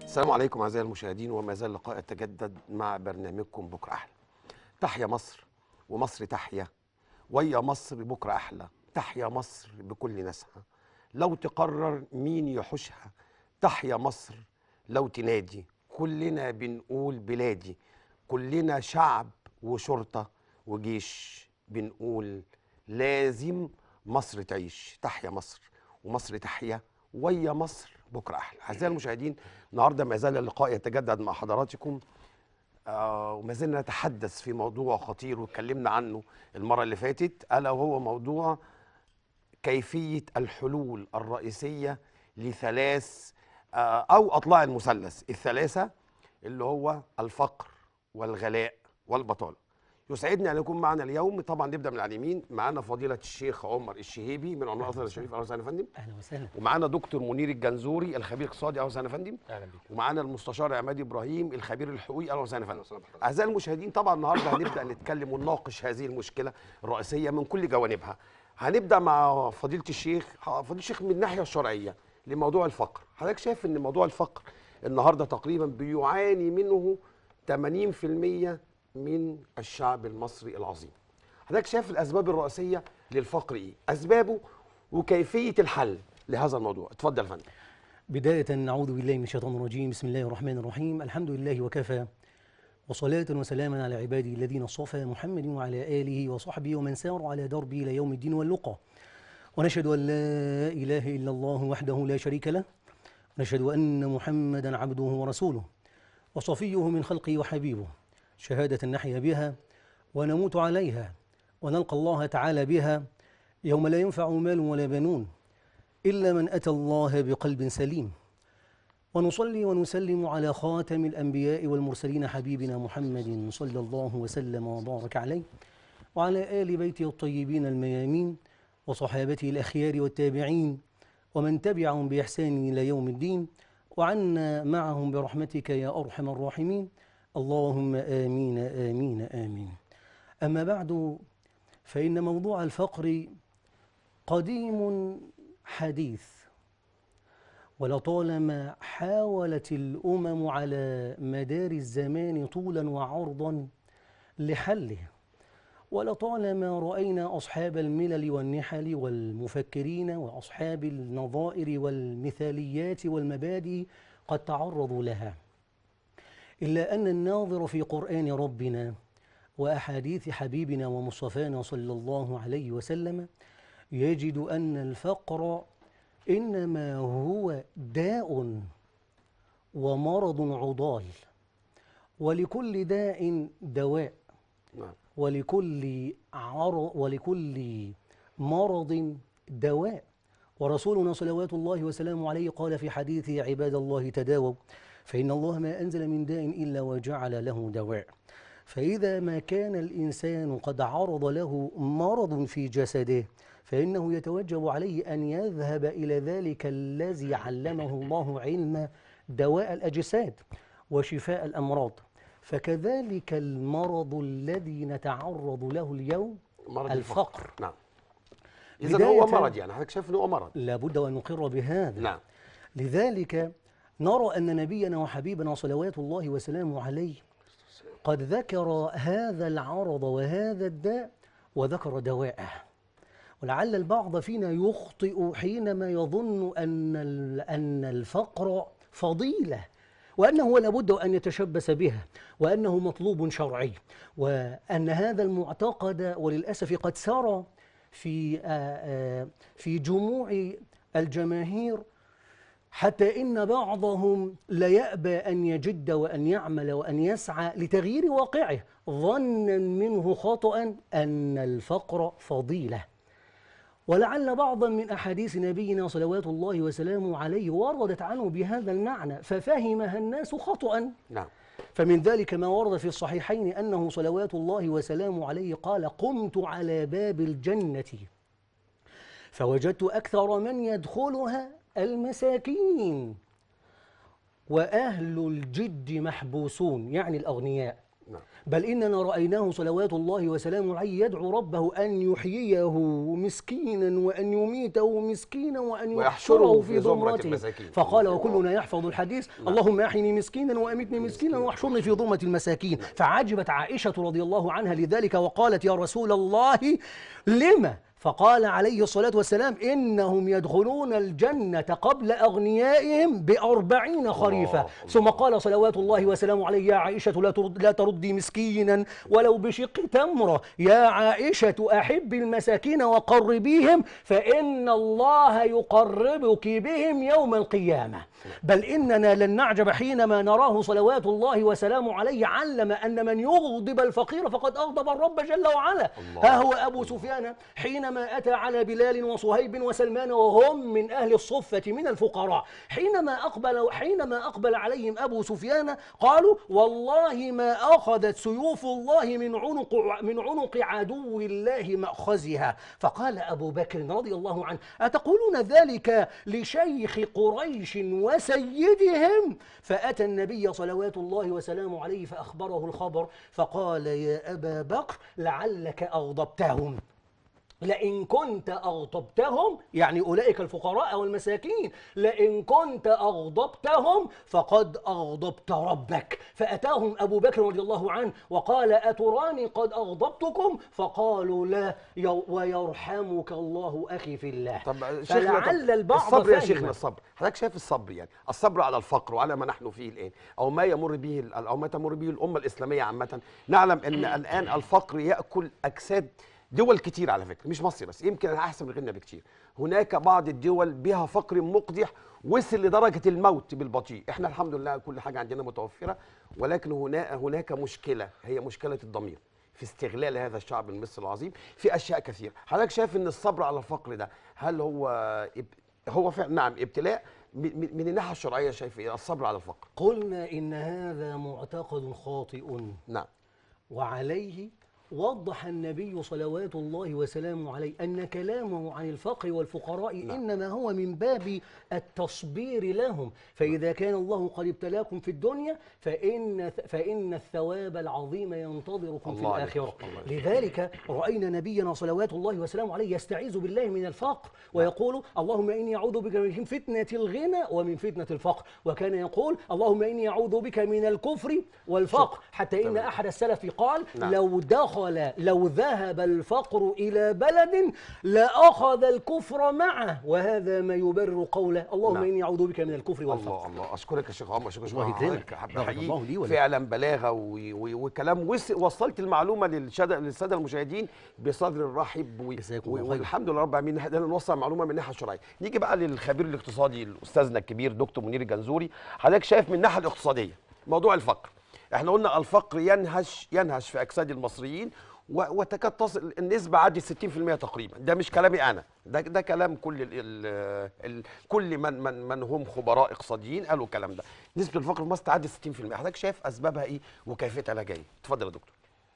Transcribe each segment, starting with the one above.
السلام عليكم اعزائي المشاهدين وما زال اللقاء يتجدد مع برنامجكم بكره احلى. تحيا مصر ومصر تحيا ويا مصر بكره احلى، تحيا مصر بكل ناسها. لو تقرر مين يحوشها تحيا مصر لو تنادي كلنا بنقول بلادي كلنا شعب وشرطه وجيش بنقول لازم مصر تعيش تحيا مصر ومصر تحيا ويا مصر بكره احلى اعزائي المشاهدين النهارده ما زال اللقاء يتجدد مع حضراتكم آه وما زلنا نتحدث في موضوع خطير واتكلمنا عنه المره اللي فاتت الا وهو موضوع كيفيه الحلول الرئيسيه لثلاث آه او اضلاع المثلث الثلاثه اللي هو الفقر والغلاء والبطاله يسعدني ان يكون معنا اليوم طبعا نبدا من على اليمين معانا فضيله الشيخ عمر الشهيبي من عنوان الازهر الشريف اهلا وسهلا يا فندم اهلا وسهلا ومعانا دكتور منير الجنزوري الخبير الاقتصادي اهلا وسهلا يا فندم اهلا بيك ومعانا المستشار عماد ابراهيم الخبير الحقوقي اهلا وسهلا يا فندم اعزائي المشاهدين طبعا النهارده هنبدا نتكلم ونناقش هذه المشكله الرئيسيه من كل جوانبها هنبدا مع فضيله الشيخ فضيله الشيخ من الناحيه الشرعيه لموضوع الفقر حضرتك شايف ان موضوع الفقر النهارده تقريبا بيعاني منه 80% من الشعب المصري العظيم حضرتك شايف الاسباب الرئيسيه للفقر ايه اسبابه وكيفيه الحل لهذا الموضوع اتفضل يا فندم بداية نعوذ بالله من الشيطان الرجيم بسم الله الرحمن الرحيم الحمد لله وكفى وصلاة وسلاما على عبادي الذين اصطفى محمد وعلى آله وصحبه ومن سار على دربه إلى يوم الدين واللقى ونشهد أن لا إله إلا الله وحده لا شريك له ونشهد أن محمدا عبده ورسوله وصفيه من خلقه وحبيبه شهادة نحيا بها ونموت عليها ونلقى الله تعالى بها يوم لا ينفع مال ولا بنون إلا من أتى الله بقلب سليم ونصلي ونسلم على خاتم الأنبياء والمرسلين حبيبنا محمد صلى الله وسلم وبارك عليه وعلى آل بيته الطيبين الميامين وصحابته الأخيار والتابعين ومن تبعهم بإحسان إلى يوم الدين وعنا معهم برحمتك يا أرحم الراحمين اللهم آمين آمين آمين أما بعد فإن موضوع الفقر قديم حديث ولطالما حاولت الامم على مدار الزمان طولا وعرضا لحله ولطالما راينا اصحاب الملل والنحل والمفكرين واصحاب النظائر والمثاليات والمبادئ قد تعرضوا لها الا ان الناظر في قران ربنا واحاديث حبيبنا ومصطفانا صلى الله عليه وسلم يجد ان الفقر انما هو داء ومرض عضال ولكل داء دواء نعم ولكل عر ولكل مرض دواء ورسولنا صلوات الله وسلامه عليه قال في حديث عباد الله تداووا فإن الله ما أنزل من داء إلا وجعل له دواء فإذا ما كان الإنسان قد عرض له مرض في جسده فإنه يتوجب عليه أن يذهب إلى ذلك الذي علمه الله علم دواء الأجساد وشفاء الأمراض فكذلك المرض الذي نتعرض له اليوم مرض الفقر نعم اذا هو بداية- مرض يعني حضرتك شايف ان هو مرض لابد وأن نقر بهذا نعم لذلك نرى أن نبينا وحبيبنا صلوات الله وسلامه عليه قد ذكر هذا العرض وهذا الداء وذكر دواءه ولعل البعض فينا يخطئ حينما يظن أن ال- أن الفقر فضيلة وأنه لابد أن يتشبث بها وأنه مطلوب شرعي وأن هذا المعتقد وللأسف قد سرى في آه، آه، في جموع الجماهير حتى إن بعضهم لا يأبى أن يجد وأن يعمل وأن يسعى لتغيير واقعه ظنا منه خطأ أن الفقر فضيلة ولعل بعضا من أحاديث نبينا صلوات الله وسلامه عليه وردت عنه بهذا المعنى ففهمها الناس خطأ نعم فمن ذلك ما ورد في الصحيحين أنه صلوات الله وسلامه عليه قال قمت على باب الجنة فوجدت أكثر من يدخلها المساكين وأهل الجد محبوسون يعني الأغنياء نعم. بل إننا رأيناه صلوات الله وسلامه عليه يدعو ربه أن يحييه مسكينا وأن يميته مسكينا وأن ويحشره يحشره في في زمرة زمرته المساكين. فقال الله. وكلنا يحفظ الحديث اللهم أحيني مسكينا وأمتني مسكينا واحشرني في زمرة المساكين فعجبت عائشة رضي الله عنها لذلك وقالت يا رسول الله لما فقال عليه الصلاة والسلام إنهم يدخلون الجنة قبل أغنيائهم بأربعين خريفا الله. ثم قال صلوات الله وسلامه عليه يا عائشة لا ترد لا تردي مسكينا ولو بشق تمرة يا عائشة أحب المساكين وقربيهم فإن الله يقربك بهم يوم القيامة بل إننا لن نعجب حينما نراه صلوات الله وسلامه عليه علم أن من يغضب الفقير فقد أغضب الرب جل وعلا الله. ها هو أبو سفيان حينما أتى على بلال وصهيب وسلمان وهم من أهل الصفة من الفقراء حينما أقبل حينما أقبل عليهم أبو سفيان قالوا والله ما أخذت سيوف الله من عنق من عنق عدو الله مأخذها فقال أبو بكر رضي الله عنه أتقولون ذلك لشيخ قريش وسيدهم فأتى النبي صلوات الله وسلامه عليه فأخبره الخبر فقال يا أبا بكر لعلك أغضبتهم لئن كنت أغضبتهم يعني أولئك الفقراء والمساكين لئن كنت أغضبتهم فقد أغضبت ربك فأتاهم أبو بكر رضي الله عنه وقال أتراني قد أغضبتكم فقالوا لا يو- ويرحمك الله أخي في الله طب شيخنا طب فلعل البعض الصبر يا فهم. شيخنا الصبر حضرتك شايف الصبر يعني الصبر على الفقر وعلى ما نحن فيه الان او ما يمر به ال- او ما تمر به الامه الاسلاميه عامه نعلم ان الان الفقر ياكل اجساد دول كتير على فكره مش مصر بس يمكن احسن من غيرنا بكتير هناك بعض الدول بها فقر مقدح وصل لدرجه الموت بالبطيء احنا الحمد لله كل حاجه عندنا متوفره ولكن هنا هناك مشكله هي مشكله الضمير في استغلال هذا الشعب المصري العظيم في اشياء كثيره حضرتك شايف ان الصبر على الفقر ده هل هو إب- هو فعلا نعم ابتلاء من من- من الناحيه الشرعيه شايف ايه الصبر على الفقر قلنا إن هذا معتقد خاطئ نعم وعليه وضح النبي صلوات الله وسلامه عليه أن كلامه عن الفقر والفقراء نعم. إنما هو من باب التصبير لهم فإذا كان الله قد ابتلاكم في الدنيا فإن, فإن الثواب العظيم ينتظركم في الله عليك، الآخرة الله عليك. لذلك رأينا نبينا صلوات الله وسلامه عليه يستعيذ بالله من الفقر ويقول اللهم إني أعوذ بك من فتنة الغنى ومن فتنة الفقر وكان يقول اللهم إني أعوذ بك من الكفر والفقر حتى إن تمام. أحد السلف قال نعم. لو دخل لو ذهب الفقر إلى بلد لأخذ الكفر معه وهذا ما يبرر قوله اللهم نعم. إني أعوذ بك من الكفر والفقر الله الله اشكرك يا شيخ عمر اشكرك الله شكراً يكرمك. حضرتك بارك حقيقي الله لي ولك. فعلا بلاغه و- و- وكلام وس- وصلت المعلومه للشد- للساده المشاهدين بصدر رحب و- جزاكم و- الله خير. والحمد لله رب العالمين قدرنا نوصل معلومه من الناحيه الشرعيه نيجي بقى للخبير الاقتصادي استاذنا الكبير دكتور منير الجنزوري حضرتك شايف من الناحيه الاقتصاديه موضوع الفقر احنا قلنا الفقر ينهش ينهش في اجساد المصريين و- وتكاد تصل النسبه عدت 60% تقريبا ده مش كلامي انا ده ده كلام كل ال ال ال كل من من من هم خبراء اقتصاديين قالوا الكلام ده نسبه الفقر في مصر تعدي 60% حضرتك شايف اسبابها ايه وكيفيه علاجها ايه اتفضل يا دكتور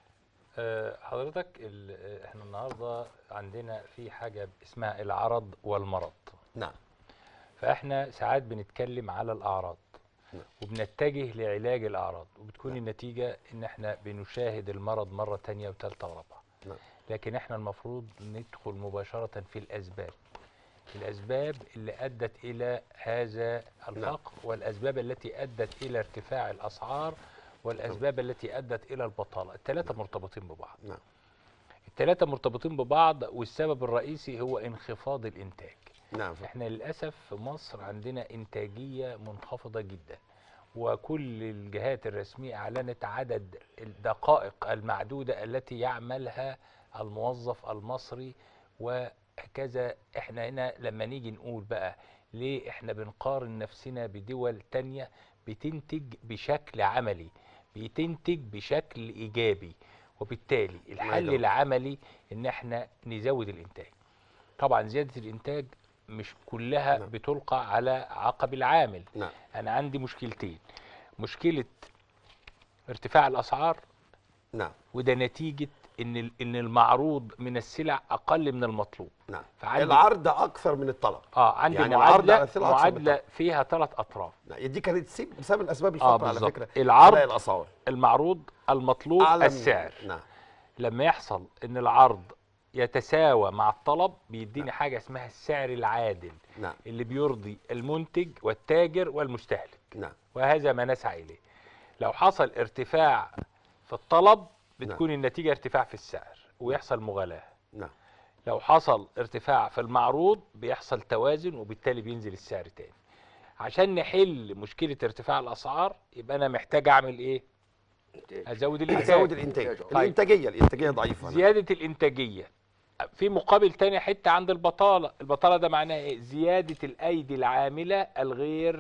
آه، حضرتك ال- آه، احنا النهارده عندنا في حاجه اسمها العرض والمرض نعم فاحنا ساعات بنتكلم على الاعراض نعم. وبنتجه لعلاج الاعراض وبتكون النتيجه ان احنا بنشاهد المرض مره تانية وثالثه ورابعه نعم. لكن احنا المفروض ندخل مباشره في الاسباب الاسباب اللي ادت الى هذا الفقر والاسباب التي ادت الى ارتفاع الاسعار والاسباب التي ادت الى البطاله الثلاثه مرتبطين ببعض نعم الثلاثة مرتبطين ببعض والسبب الرئيسي هو انخفاض الإنتاج نعم احنا للأسف في مصر عندنا إنتاجية منخفضة جدا وكل الجهات الرسمية أعلنت عدد الدقائق المعدودة التي يعملها الموظف المصري وهكذا احنا هنا لما نيجي نقول بقى ليه احنا بنقارن نفسنا بدول تانية بتنتج بشكل عملي بتنتج بشكل إيجابي وبالتالي الحل يدعو. العملي ان احنا نزود الانتاج طبعا زياده الانتاج مش كلها نعم. بتلقى على عقب العامل نعم انا عندي مشكلتين مشكله ارتفاع الاسعار نعم وده نتيجه ان ال- ان المعروض من السلع اقل من المطلوب نعم فعندي- العرض اكثر من الطلب اه عندي يعني العرض معادله على السلع أكثر من معادله فيها ثلاث اطراف نعم. دي كانت سي- بسبب الاسباب اه الفقر على بالظبط فكره العرض غلاء الاسعار المعروض المطلوب أعلى من- السعر نعم لما يحصل ان العرض يتساوى مع الطلب بيديني حاجه اسمها السعر العادل نعم اللي بيرضي المنتج والتاجر والمستهلك نعم وهذا ما نسعى اليه لو حصل ارتفاع في الطلب بتكون النتيجه ارتفاع في السعر ويحصل مغالاه نعم لو حصل ارتفاع في المعروض بيحصل توازن وبالتالي بينزل السعر تاني عشان نحل مشكله ارتفاع الاسعار يبقى انا محتاج اعمل ايه ازود الانتاج ازود الانتاج الانتاجيه الانتاجيه ضعيفه نعم. زياده الانتاجيه في مقابل تاني حته عند البطاله البطاله ده معناها ايه زياده الايدي العامله الغير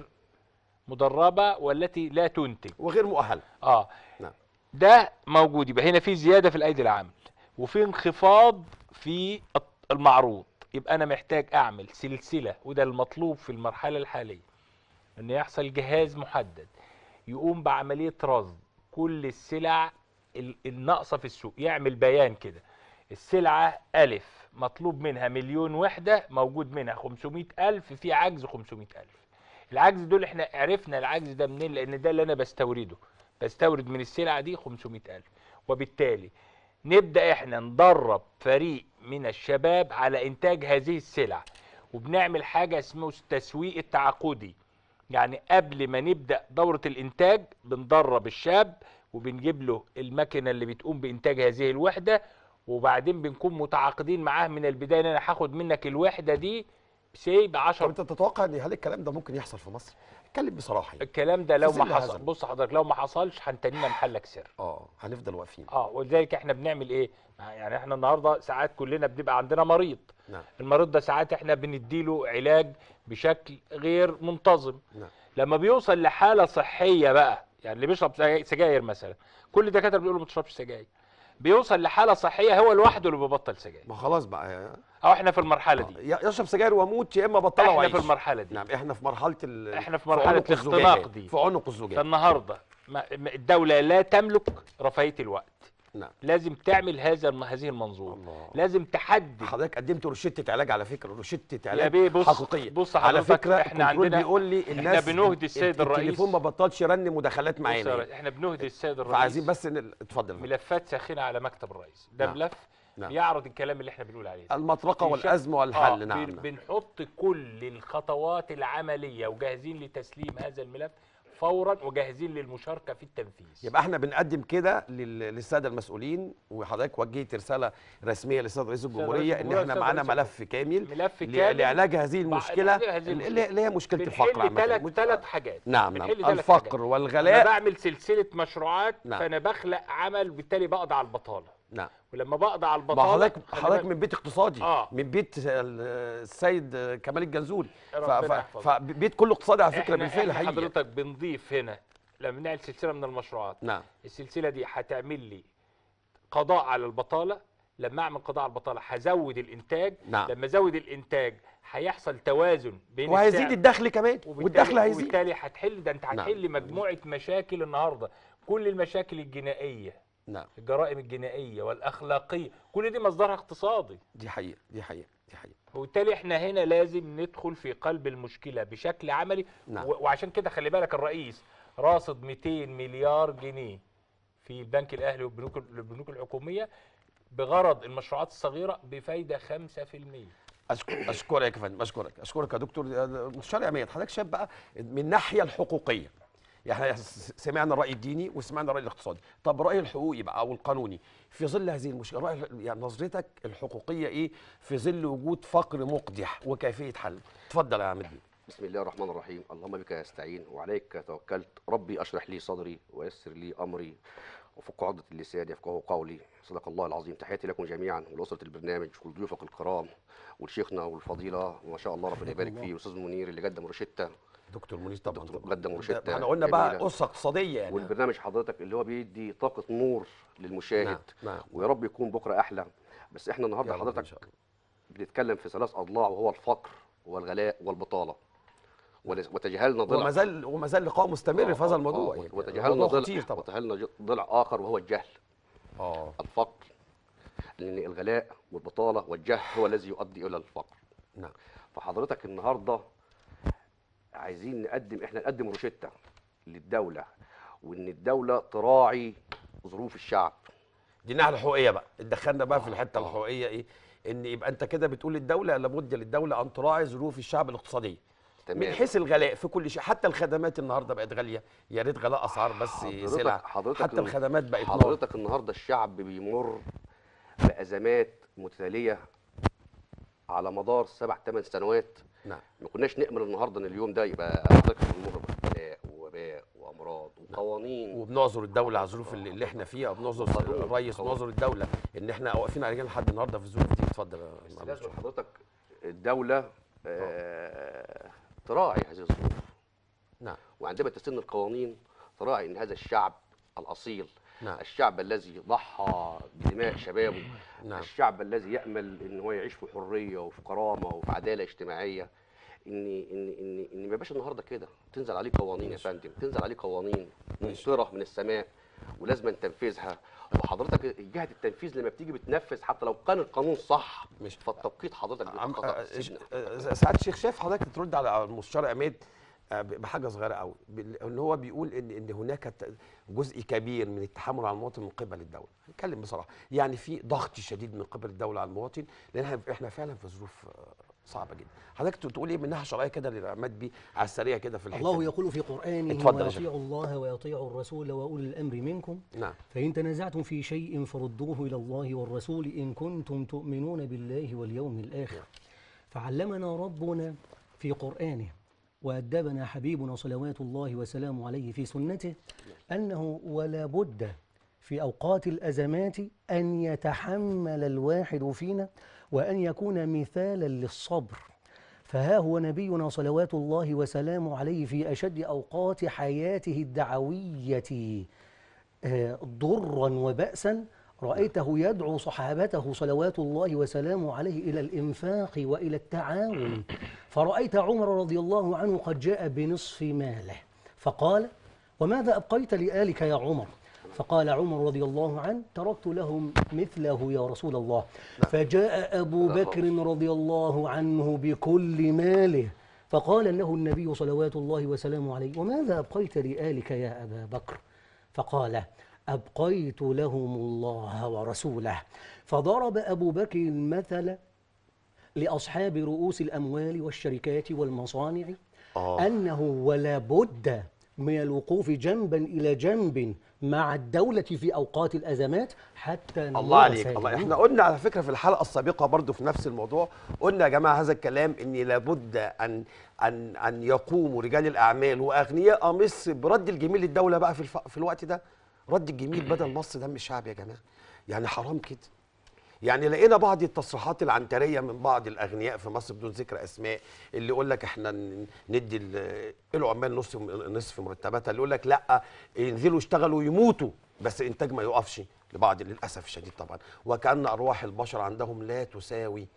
مدربه والتي لا تنتج وغير مؤهل اه نعم. ده موجود يبقى هنا في زياده في الايدي العامل وفي انخفاض في الط- المعروض يبقى انا محتاج اعمل سلسله وده المطلوب في المرحله الحاليه ان يحصل جهاز محدد يقوم بعمليه رصد كل السلع ال- الناقصه في السوق يعمل بيان كده السلعه الف مطلوب منها مليون وحده موجود منها 500 الف في عجز 500 الف العجز دول احنا عرفنا العجز ده منين لان ده اللي انا بستورده بستورد من السلعه دي 500 الف وبالتالي نبدا احنا ندرب فريق من الشباب على انتاج هذه السلع وبنعمل حاجه اسمه التسويق التعاقدي يعني قبل ما نبدا دوره الانتاج بندرب الشاب وبنجيب له المكنه اللي بتقوم بانتاج هذه الوحده وبعدين بنكون متعاقدين معاه من البدايه ان انا هاخد منك الوحده دي سي ب طب 10 انت تتوقع ان هل الكلام ده ممكن يحصل في مصر اتكلم بصراحه يعني. الكلام ده لو في ما ظل حصل هذا. بص حضرتك لو ما حصلش هنتنينا محلك سر اه هنفضل واقفين اه ولذلك احنا بنعمل ايه يعني احنا النهارده ساعات كلنا بنبقى عندنا مريض نعم المريض ده ساعات احنا بنديله علاج بشكل غير منتظم نعم لما بيوصل لحاله صحيه بقى يعني اللي بيشرب سجاير- سجاير مثلا كل الدكاتره بيقولوا ما تشربش سجاير بيوصل لحاله صحيه هو لوحده اللي بيبطل سجاير ما خلاص بقى او احنا في المرحله دي ي- يشرب سجاير واموت يا اما بطلها احنا وعيش في المرحله دي نعم احنا في مرحله ال... احنا في مرحلة عنق الزجاجة. الاختناق دي. في عنق الزجاج فالنهارده ما- ما- الدوله لا تملك رفاهيه الوقت نعم لازم تعمل هذا الم- هذه المنظومه الله. لازم تحدد حضرتك قدمت روشته علاج على فكره روشته يا علاج بيه بص حقيقيه بص على حضرتك فكره احنا الكنترول عندنا بيقول لي احنا الناس بنهدي السيد الرئيس التليفون ما بطلش يرن مداخلات بص يا معانا ريس، احنا بنهدي السيد الرئيس فعايزين بس ن... اتفضل ملفات ساخنه على مكتب الرئيس ده نعم. ملف نعم. بيعرض الكلام اللي احنا بنقول عليه ده. المطرقه في شك- والازمه آه، والحل نعم بن- نعم. بنحط كل الخطوات العمليه وجاهزين لتسليم هذا الملف فورا وجاهزين للمشاركه في التنفيذ يبقى احنا بنقدم كده لل- للساده المسؤولين وحضرتك وجهت رساله رسميه للسيد رئيس الجمهوريه ان الجمهورية احنا والسيد معانا رئيس ملف كامل ملف ل- كامل لعلاج هذه المشكله لعلاج هذه اللي المشكلة. اللي هي مشكله الفقر بنحل عامه ثلاث مش- ثلاث حاجات نعم نعم بنحل ثلاث الفقر حاجات. انا والغلاء بعمل سلسله مشروعات نعم. فانا بخلق عمل وبالتالي بقضي على البطاله نعم ولما بقضي على ما البطاله حضرتك خلي حضرتك بالك- من بيت اقتصادي آه. من بيت ال- السيد كمال الجنزوري ف- ربنا ف- يحفظه. فبيت كله اقتصادي على فكره احنا بالفعل احنا حقيقي حضرتك بنضيف هنا لما بنعمل سلسله من المشروعات نعم السلسله دي هتعمل لي قضاء على البطاله لما اعمل قضاء على البطاله هزود الانتاج نعم. لما ازود الانتاج هيحصل توازن بين وهيزيد السعر الدخل كمان وبالتالي- والدخل هيزيد وبالتالي هتحل ده انت نعم. هتحل مجموعه مشاكل النهارده كل المشاكل الجنائيه نعم الجرائم الجنائيه والاخلاقيه كل دي مصدرها اقتصادي دي حقيقه دي حقيقه دي حقيقه وبالتالي احنا هنا لازم ندخل في قلب المشكله بشكل عملي نعم. و- وعشان كده خلي بالك الرئيس راصد 200 مليار جنيه في البنك الاهلي والبنوك البنوك الحكوميه بغرض المشروعات الصغيره بفايده 5% أشكر اشكرك يا فندم اشكرك اشكرك يا دكتور مستشار عماد حضرتك شايف بقى من الناحيه الحقوقيه يعني احنا س- سمعنا الراي الديني وسمعنا الراي الاقتصادي طب الراي الحقوقي بقى او القانوني في ظل هذه المشكله رأي يعني نظرتك الحقوقيه ايه في ظل وجود فقر مقدح وكيفيه حل اتفضل يا عماد بيه. بسم الله الرحمن الرحيم اللهم بك استعين وعليك توكلت ربي اشرح لي صدري ويسر لي امري وفك عقدة اللسان يفقهوا قولي صدق الله العظيم تحياتي لكم جميعا ولأسرة البرنامج ولضيوفك الكرام ولشيخنا والفضيلة وما شاء الله ربنا يبارك فيه أستاذ منير اللي قدم روشتة دكتور منير طبعا دكتور طبعاً. قدم ده روشتة احنا قلنا بقى جميلة. قصه اقتصاديه يعني والبرنامج حضرتك اللي هو بيدي طاقة نور للمشاهد نعم نعم ويا رب يكون بكرة أحلى بس احنا يا النهارده رب ان حضرتك شاء الله بنتكلم في ثلاث أضلاع وهو الفقر والغلاء والبطالة ول- وتجاهلنا ضلع وما زال وما زال لقاء مستمر في هذا آه، الموضوع آه، يعني وتجاهلنا الموضوع ضلع خطير طبعا وتجاهلنا ج- ضلع آخر وهو الجهل اه الفقر لان الغلاء والبطاله والجهل هو الذي يؤدي الى الفقر نعم فحضرتك النهارده عايزين نقدم احنا نقدم روشته للدوله وان الدوله تراعي ظروف الشعب دي الناحيه الحقوقيه بقى دخلنا بقى في الحته آه. الحقوقيه ايه ان يبقى انت كده بتقول للدوله لابد للدوله ان تراعي ظروف الشعب الاقتصاديه من تمام حيث الغلاء في كل شيء حتى الخدمات النهارده بقت غاليه يا ريت غلاء اسعار بس حضرتك- سلع حضرتك حتى الن- الخدمات بقت نار حضرتك النهارده الشعب بيمر بازمات متتاليه على مدار سبع ثمان سنوات نعم ما كناش نامل النهارده ان اليوم ده يبقى حضرتك بنمر ببلاء ووباء وامراض وقوانين وبنعذر الدوله على الظروف اللي, اللي احنا فيها وبنعذر قانون. الرئيس قانون. وبنعذر الدوله ان احنا واقفين على رجلنا لحد النهارده في الظروف دي اتفضل يا بس معلم لازم شكرا. حضرتك الدوله آه تراعي هذه الظروف نعم وعندما تسن القوانين تراعي ان هذا الشعب الاصيل نعم الشعب الذي ضحى بدماء شبابه نعم الشعب الذي يامل ان هو يعيش في حريه وفي كرامه وفي عداله اجتماعيه ان ان ان ان ما يبقاش النهارده كده تنزل عليه قوانين يا فندم تنزل عليه قوانين ممطره من السماء ولازم تنفيذها وحضرتك جهه التنفيذ لما بتيجي بتنفذ حتى لو كان القانون صح مش- فالتوقيت حضرتك بيبقى عم خطا آه، سيبنا. آه، سعاده الشيخ شايف حضرتك ترد على المستشار عماد آه، ب- بحاجه صغيره قوي بال- ان هو بيقول ان ان هناك ت- جزء كبير من التحمل على المواطن من قبل الدوله هنتكلم بصراحه يعني في ضغط شديد من قبل الدوله على المواطن لان إحنا- احنا فعلا في ظروف آه، صعبه جدا حضرتك تقول ايه من ناحيه شرعيه كده لعماد بيه على السريع كده في الحته الله دي؟ يقول في قرآنه اتفضل يا شيخ. وأطيعوا الله ويطيعوا الرسول وأولي الأمر منكم نعم فإن تنازعتم في شيء فردوه إلى الله والرسول إن كنتم تؤمنون بالله واليوم الآخر فعلمنا ربنا في قرآنه وأدبنا حبيبنا صلوات الله وسلامه عليه في سنته أنه ولا بد في أوقات الأزمات أن يتحمل الواحد فينا وأن يكون مثالا للصبر فها هو نبينا صلوات الله وسلامه عليه في أشد أوقات حياته الدعوية آه، ضرا وبأسا رأيته يدعو صحابته صلوات الله وسلامه عليه إلى الإنفاق وإلى التعاون فرأيت عمر رضي الله عنه قد جاء بنصف ماله فقال وماذا أبقيت لآلك يا عمر فقال عمر رضي الله عنه تركت لهم مثله يا رسول الله فجاء أبو بكر رضي الله عنه بكل ماله فقال له النبي صلوات الله وسلامه عليه وماذا أبقيت لآلك يا أبا بكر فقال أبقيت لهم الله ورسوله فضرب أبو بكر المثل لأصحاب رؤوس الأموال والشركات والمصانع آه. أنه ولا بد من الوقوف جنبا إلى جنب مع الدولة في أوقات الأزمات حتى الله نرى عليك الله سالمين. احنا قلنا على فكره في الحلقه السابقه برضو في نفس الموضوع قلنا يا جماعه هذا الكلام ان لابد ان ان ان يقوموا رجال الاعمال واغنياء مصر برد الجميل للدوله بقى في الف... في الوقت ده رد الجميل بدل مصر دم الشعب يا جماعه يعني حرام كده يعني لقينا بعض التصريحات العنتريه من بعض الاغنياء في مصر بدون ذكر اسماء اللي يقول لك احنا ن- ندي ال- العمال نص نصف مرتباتها اللي يقول لك لا ينزلوا يشتغلوا يموتوا بس الانتاج ما يقفش لبعض للاسف الشديد طبعا وكان ارواح البشر عندهم لا تساوي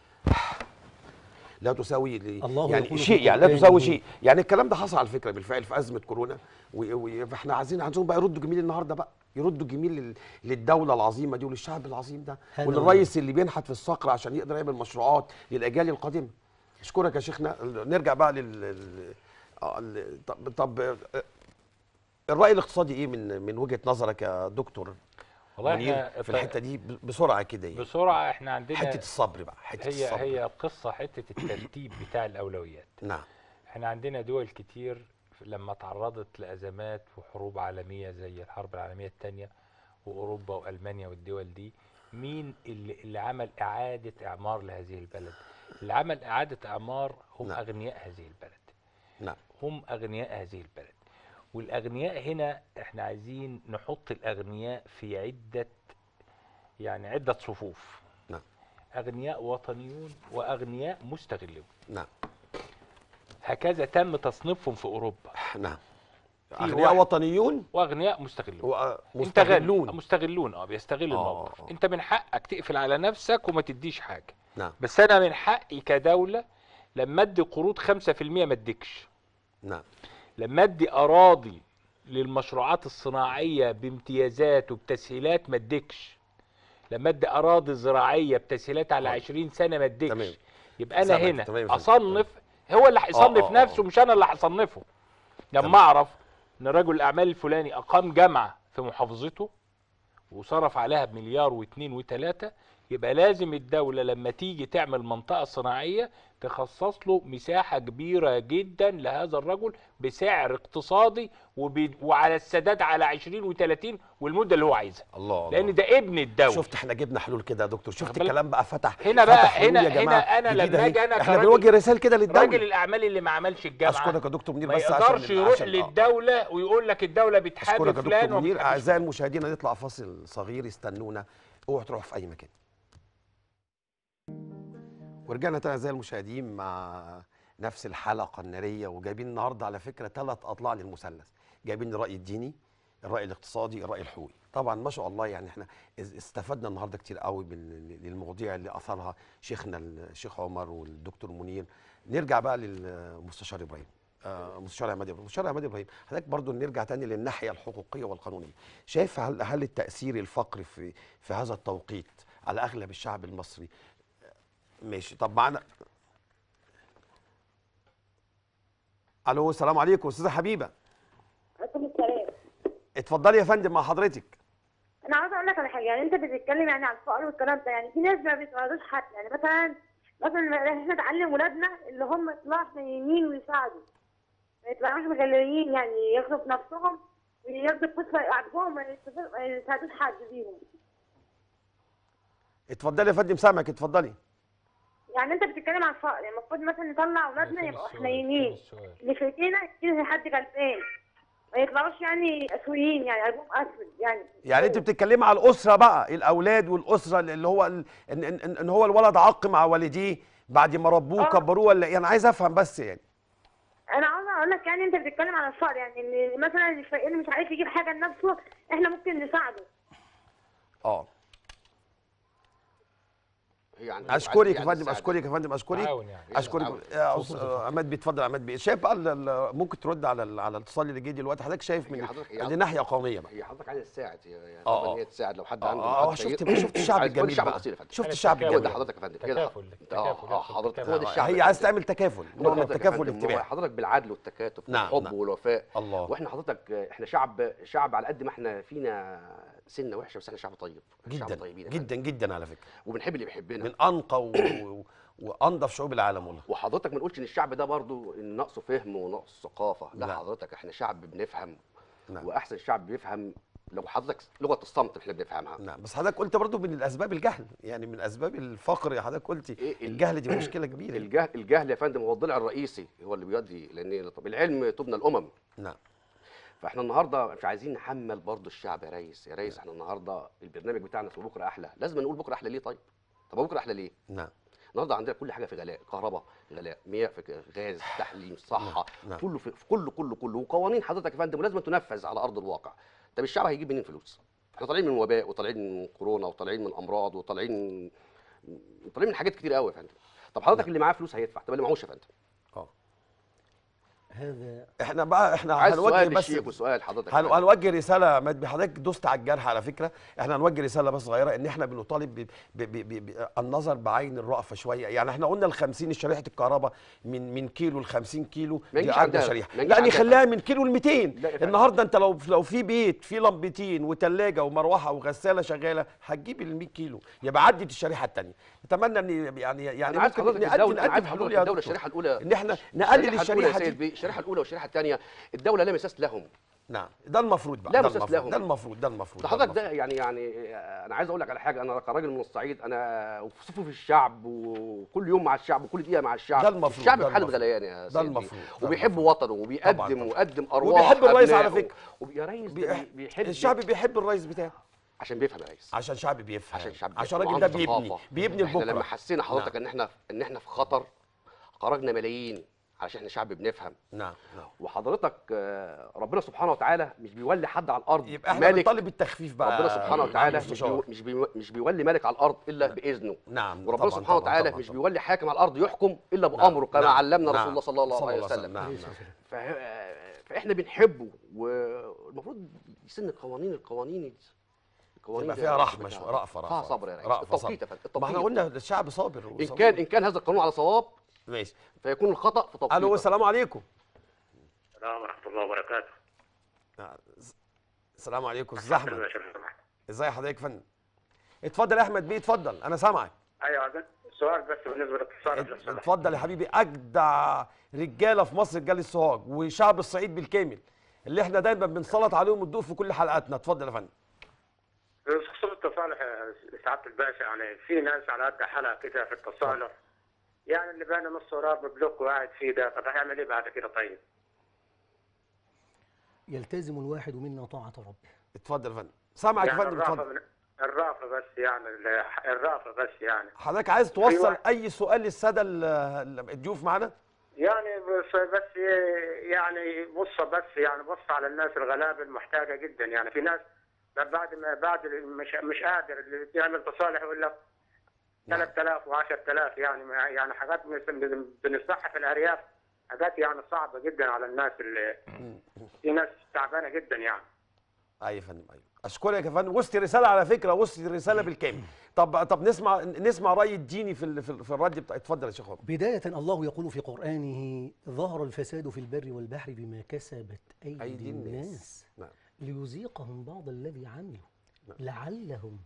لا تساوي ل- الله يعني يقول في شيء يعني لا القرآن تساوي إن- شيء يعني الكلام ده حصل على فكره بالفعل في ازمه كورونا و- و- فاحنا عايزين عايزين بقى يردوا جميل النهارده بقى يردوا جميل لل- للدوله العظيمه دي وللشعب العظيم ده هذا هو. وللرئيس اللي بينحت في الصقر عشان يقدر يعمل مشروعات للاجيال القادمه اشكرك يا شيخنا نرجع بقى لل ال- آه، ال- طب طب آه، الراي الاقتصادي ايه من من وجهه نظرك يا دكتور والله منير احنا في الحته دي ب- بسرعه كده يعني بسرعه احنا عندنا حته الصبر بقى حته هي الصبر هي قصه حته الترتيب بتاع الاولويات نعم احنا عندنا دول كتير لما تعرضت لازمات وحروب عالميه زي الحرب العالميه الثانيه واوروبا والمانيا والدول دي مين اللي, اللي عمل اعاده اعمار لهذه البلد اللي عمل اعاده اعمار هم نعم. اغنياء هذه البلد نعم هم اغنياء هذه البلد والاغنياء هنا احنا عايزين نحط الاغنياء في عده يعني عده صفوف نعم اغنياء وطنيون واغنياء مستغلون نعم هكذا تم تصنيفهم في اوروبا نعم في اغنياء واحد- وطنيين واغنياء مستغلون انت غني ومستغلون مستغلون اه بيستغل آه، الموقف آه. انت من حقك تقفل على نفسك وما تديش حاجه نعم بس انا من حقي كدوله لما ادي قروض 5% ما اديكش نعم لما ادي اراضي للمشروعات الصناعيه بامتيازات وبتسهيلات ما اديكش لما ادي اراضي زراعيه بتسهيلات على حاضر. 20 سنه ما تمام. اديكش يبقى انا سامعك. هنا تمام يا فندم. اصنف هو اللي هيصنف آه، آه. نفسه مش انا اللي هصنفه تمام. لما اعرف ان رجل الاعمال الفلاني اقام جامعه في محافظته وصرف عليها بمليار واثنين وثلاثة يبقى لازم الدولة لما تيجي تعمل منطقة صناعية تخصص له مساحة كبيرة جدا لهذا الرجل بسعر اقتصادي وب... وعلى السداد على 20 و30 والمدة اللي هو عايزها الله لأن ده ابن الدولة شفت احنا جبنا حلول كده يا دكتور شفت واخد بالك؟ الكلام بقى فتح هنا بقى- فتح حلول هنا- يا جماعة هنا أنا جديدة لما أهي. أجي أنا احنا كراجل- بنوجه رسائل كده الراجل للدولة الأعمال اللي ما عملش الجامعة اشكرك يا دكتور منير ما بس يقدرش عشان يروح عشان- آه. للدولة ويقول لك الدولة بتحابي اشكرك يا فلان دكتور منير وما بتحابيش اعزائي فلان. المشاهدين هنطلع فاصل صغير يستنونا اوعوا تروحوا في اي مكان ورجعنا تاني اعزائي المشاهدين مع نفس الحلقه الناريه وجايبين النهارده على فكره ثلاث اضلاع للمثلث جايبين الراي الديني الراي الاقتصادي الراي الحقوقي طبعا ما شاء الله يعني احنا اس- استفدنا النهارده كتير قوي من المواضيع اللي اثرها شيخنا الشيخ عمر والدكتور منير نرجع بقى للمستشار ابراهيم آه، مستشار عماد ابراهيم مستشار عماد ابراهيم حضرتك برضو نرجع تاني للناحيه الحقوقيه والقانونيه شايف هل, هل التاثير الفقري في في هذا التوقيت على اغلب الشعب المصري ماشي طب معانا الو السلام عليكم استاذه حبيبه عليكم السلام اتفضلي يا فندم مع حضرتك انا عاوزه اقول لك على حاجه يعني انت بتتكلم يعني عن الفقر والكلام ده يعني في ناس ما بيساعدوش حد يعني مثلا مثلا احنا نعلم ولادنا اللي هم يطلعوا حنينين ويساعدوا ما يطلعوش مغليين يعني ياخدوا في نفسهم وياخدوا الفلوس يعجبوهم ما يستفاد- ما يساعدوش حد بيهم اتفضلي يا فندم سامعك اتفضلي يعني انت بتتكلم عن الفقر يعني المفروض مثلا نطلع اولادنا فين يبقوا السؤال؟ حنينين فين السؤال؟ اللي في ايدينا يدينا حد غلبان ما يطلعوش يعني اسويين يعني قلبهم اسود يعني يعني انت بتتكلمي على الاسره بقى الاولاد والاسره اللي هو ال- ان, إن, إن, ان هو الولد عق مع والديه بعد ما ربوه آه. كبروه ولا ايه انا عايز افهم بس يعني انا عاوزه اقول لك يعني انت بتتكلم عن الفقر يعني ان مثلا الفقير اللي مش عارف يجيب حاجه لنفسه احنا ممكن نساعده اه هي عندنا اشكرك يا يعني فندم الساعة اشكرك يا فندم اشكرك تعاون يعني اشكرك تعاون. يا أس- عماد بيتفضل عماد بيه شايف بقى ال- ال- ممكن ترد على ال- على الاتصال اللي جه دلوقتي حضرتك شايف هي من حضرتك- هي دي حضرتك- ناحيه قوميه بقى هي حضرتك عايزه تساعد هي- يعني آه، طبعا آه. هي تساعد لو حد اه عنده اه حد شفت فقير. شفت الشعب عايز- هو ده الجميل الشعب بقى الاصيل يا فندم شفت أنا الشعب التكافل. هو ده الجميل حضرتك يا فندم كده تكافل اه تكافل اه حضرتك هو ده آه، الشعب هي يا عايز فندم. تعمل تكافل هو نوع من حضرتك يا التكافل فندم، هو والاجتماعي حضرتك بالعدل والتكاتف نعم، والحب نعم. والوفاء الله واحنا حضرتك احنا شعب شعب على قد ما احنا فينا سنه وحشه بس احنا شعب طيب شعب جدا طيبين يا فندم. جدا جدا على فكره وبنحب اللي بيحبنا من انقى و... و... وانظف شعوب العالم والله وحضرتك ما نقولش ان الشعب ده برضو إن ناقصه فهم وناقص ثقافه لا لا. حضرتك احنا شعب بنفهم نعم. واحسن شعب بيفهم لو حضرتك لغه الصمت احنا بنفهمها نعم بس حضرتك قلت برضو من الاسباب الجهل يعني من اسباب الفقر يا حضرتك قلتي إيه ال- الجهل دي مشكله كبيره الجهل الجهل يا فندم هو الضلع الرئيسي هو اللي بيؤدي لان طب العلم تبنى الامم نعم فاحنا النهارده مش عايزين نحمل برضو الشعب يا ريس يا ريس احنا النهارده البرنامج بتاعنا اسمه بكره احلى لازم نقول بكره احلى ليه طيب طب هو بكره احلى ليه نعم النهارده عندنا كل حاجه في غلاء كهرباء غلاء مياه في ك- غاز تحليم صحه نعم. كله في في كله كله كله وقوانين حضرتك يا فندم ولازم تنفذ على ارض الواقع طب الشعب هيجيب منين فلوس احنا طالعين من وباء وطالعين من كورونا وطالعين من امراض وطالعين طالعين من حاجات كتير قوي يا فندم طب حضرتك اللي معاه فلوس هيدفع طب اللي معهوش يا فندم اه هذا احنا بقى احنا عايز هنوجه سؤال بس للشيخ وسؤال حضرتك يا هن- فندم. هنوجه رساله يا مد حضرتك دوست على الجرح على فكره احنا هنوجه رساله بس صغيره ان احنا بنطالب ب- ب- ب- ب- ب- النظر بعين الرأفه شويه يعني احنا قلنا ال 50 شريحه الكهرباء من من كيلو ل 50 كيلو ما دي يجيش اقل عندها- شريحه ما يجيش لا عندها نخليها من كيلو ل 200 لا يا فندم. النهارده انت لو لو في بيت فيه لمبتين وثلاجه ومروحه وغساله شغاله هتجيب ال 100 كيلو يبقى عدت الشريحه الثانيه اتمنى ان يعني يعني انا عايز ممكن حضرتك نقدم الدوله انا عايز نقدم حلول حضرتك يا الدوله دكتور الشريحه الاولى ان احنا نقلل الشريحه الأولى دي دي الشريحه الاولى والشريحه الثانيه الدوله لا مساس لهم نعم ده المفروض بقى لا ده مساس المفروض لهم. ده المفروض ده المفروض ده ده حضرتك المفروض. ده يعني يعني انا عايز اقول لك على حاجه انا كراجل من الصعيد انا وفي صفوف الشعب وكل يوم مع الشعب وكل دقيقه مع الشعب ده المفروض، الشعب ده في حاله المفروض. غليان يا ده سيدي المفروض، ده وبيحب المفروض. وطنه وبيقدم طبعاً، طبعاً. ويقدم ارواح وبيحب الرئيس على أبنائه. فكرة. وبي- يا ريس ده بي- بي- بيحب الشعب بيحب الرئيس بتاعه عشان بيفهم يا ريس عشان شعب بيفهم عشان الشعب عشان بيفهم الراجل ده وعنده بيبني ثقافة. بيبني احنا لما لبكره حسينا حضرتك نعم. ان احنا ان احنا في خطر خرجنا ملايين علشان احنا شعب بنفهم نعم نعم وحضرتك آه، ربنا سبحانه وتعالى مش بيولي حد على الارض يبقى احنا ملك بنطالب التخفيف بقى ربنا سبحانه يا وتعالى مش, مستشار. بيو مش, بيو مش بيولي ملك على الارض الا باذنه نعم وربنا طبعاً، سبحانه طبعاً، وتعالى طبعاً، مش طبعاً. بيولي حاكم على الارض يحكم الا نعم، بامره كما نعم، علمنا نعم. رسول الله صلى الله عليه وسلم نعم نعم فه- فاحنا بنحبه والمفروض يسن القوانين القوانين قوانين تبقى زي فيها ما رحمه قلت شويه رأفه فيها رأفه صبر يا ريس رأفه التوقيت صبر يا فندم ما احنا التوقيت. قلنا الشعب صابر ان وصبور. كان ان كان هذا القانون على صواب ماشي فيكون الخطا في توقيته الو السلام عليكم السلام ورحمة الله وبركاته. السلام عليكم استاذ احمد يا شيخ سمحت. ازي حضرتك يا فندم اتفضل يا احمد بيه اتفضل انا سامعك ايوه ده السؤال بس بالنسبة للاتصال لو سمحت. اتفضل يا حبيبي اجدع رجاله في مصر رجال السوهاج وشعب الصعيد بالكامل اللي احنا دايما بنسلط عليهم الضوء في كل حلقاتنا اتفضل يا فندم بخصوص التصالح يا سعادة الباشا يعني في ناس على قد حالها كده في التصالح يعني اللي باني نص راب بلوك وقاعد فيه ده طب هيعمل ايه بعد كده طيب؟ يلتزم الواحد منا طاعة ربه اتفضل يا فندم سامعك يا يعني فندم الرافة اتفضل من الرافة بس يعني ال- الرافة بس يعني حضرتك عايز توصل واحد- اي سؤال للساده ال- ال- الضيوف معانا يعني بس بس يعني بص بس يعني بص على الناس الغلابه المحتاجه جدا يعني في ناس بعد ما بعد مش مش قادر اللي بيعمل تصالح يقول لك 3000 و10000 يعني ما- يعني حاجات بن- بنسمعها في الارياف حاجات يعني صعبه جدا على الناس اللي في ناس تعبانه جدا يعني ايوه يا فندم ايوه اشكرك يا فندم وسط رساله على فكره وسط الرساله بالكامل طب طب نسمع نسمع راي الديني في ال- في ال- في الرد بتاع اتفضل يا شيخ عمر بداية الله يقول في قرآنه ظهر الفساد في البر والبحر بما كسبت أيدي, أيدي الناس. الناس نعم. ليذيقهم بعض الذي عملوا نعم. لعلهم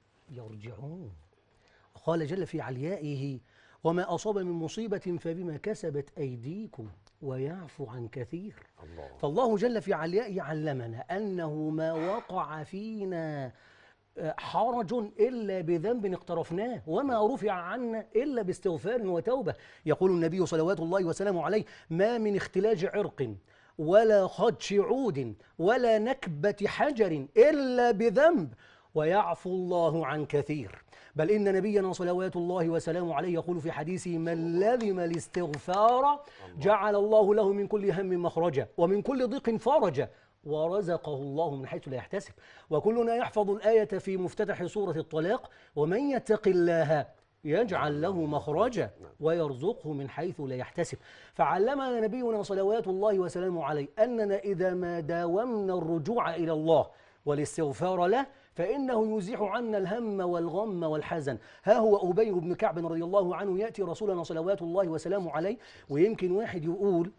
يرجعون قال جل في عليائه وما أصاب من مصيبة فبما كسبت أيديكم ويعفو عن كثير الله فالله جل في عليائه علمنا أنه ما وقع فينا آه، حرج إلا بذنب اقترفناه وما رفع عنا إلا باستغفار وتوبة يقول النبي صلوات الله وسلامه عليه ما من اختلاج عرق ولا خدش عود ولا نكبة حجر إلا بذنب ويعفو الله عن كثير بل إن نبينا صلوات الله وسلامه عليه يقول في حديثه من لزم الاستغفار جعل الله له من كل هم مخرجا ومن كل ضيق فرجا ورزقه الله من حيث لا يحتسب وكلنا يحفظ الآية في مفتتح سورة الطلاق ومن يتق الله يجعل له مخرجا ويرزقه من حيث لا يحتسب فعلمنا نبينا صلوات الله وسلامه عليه أننا إذا ما داومنا الرجوع إلى الله والاستغفار له فإنه يزيح عنا الهم والغم والحزن ها هو أبي بن كعب رضي الله عنه يأتي رسولنا صلوات الله وسلامه عليه ويمكن واحد يقول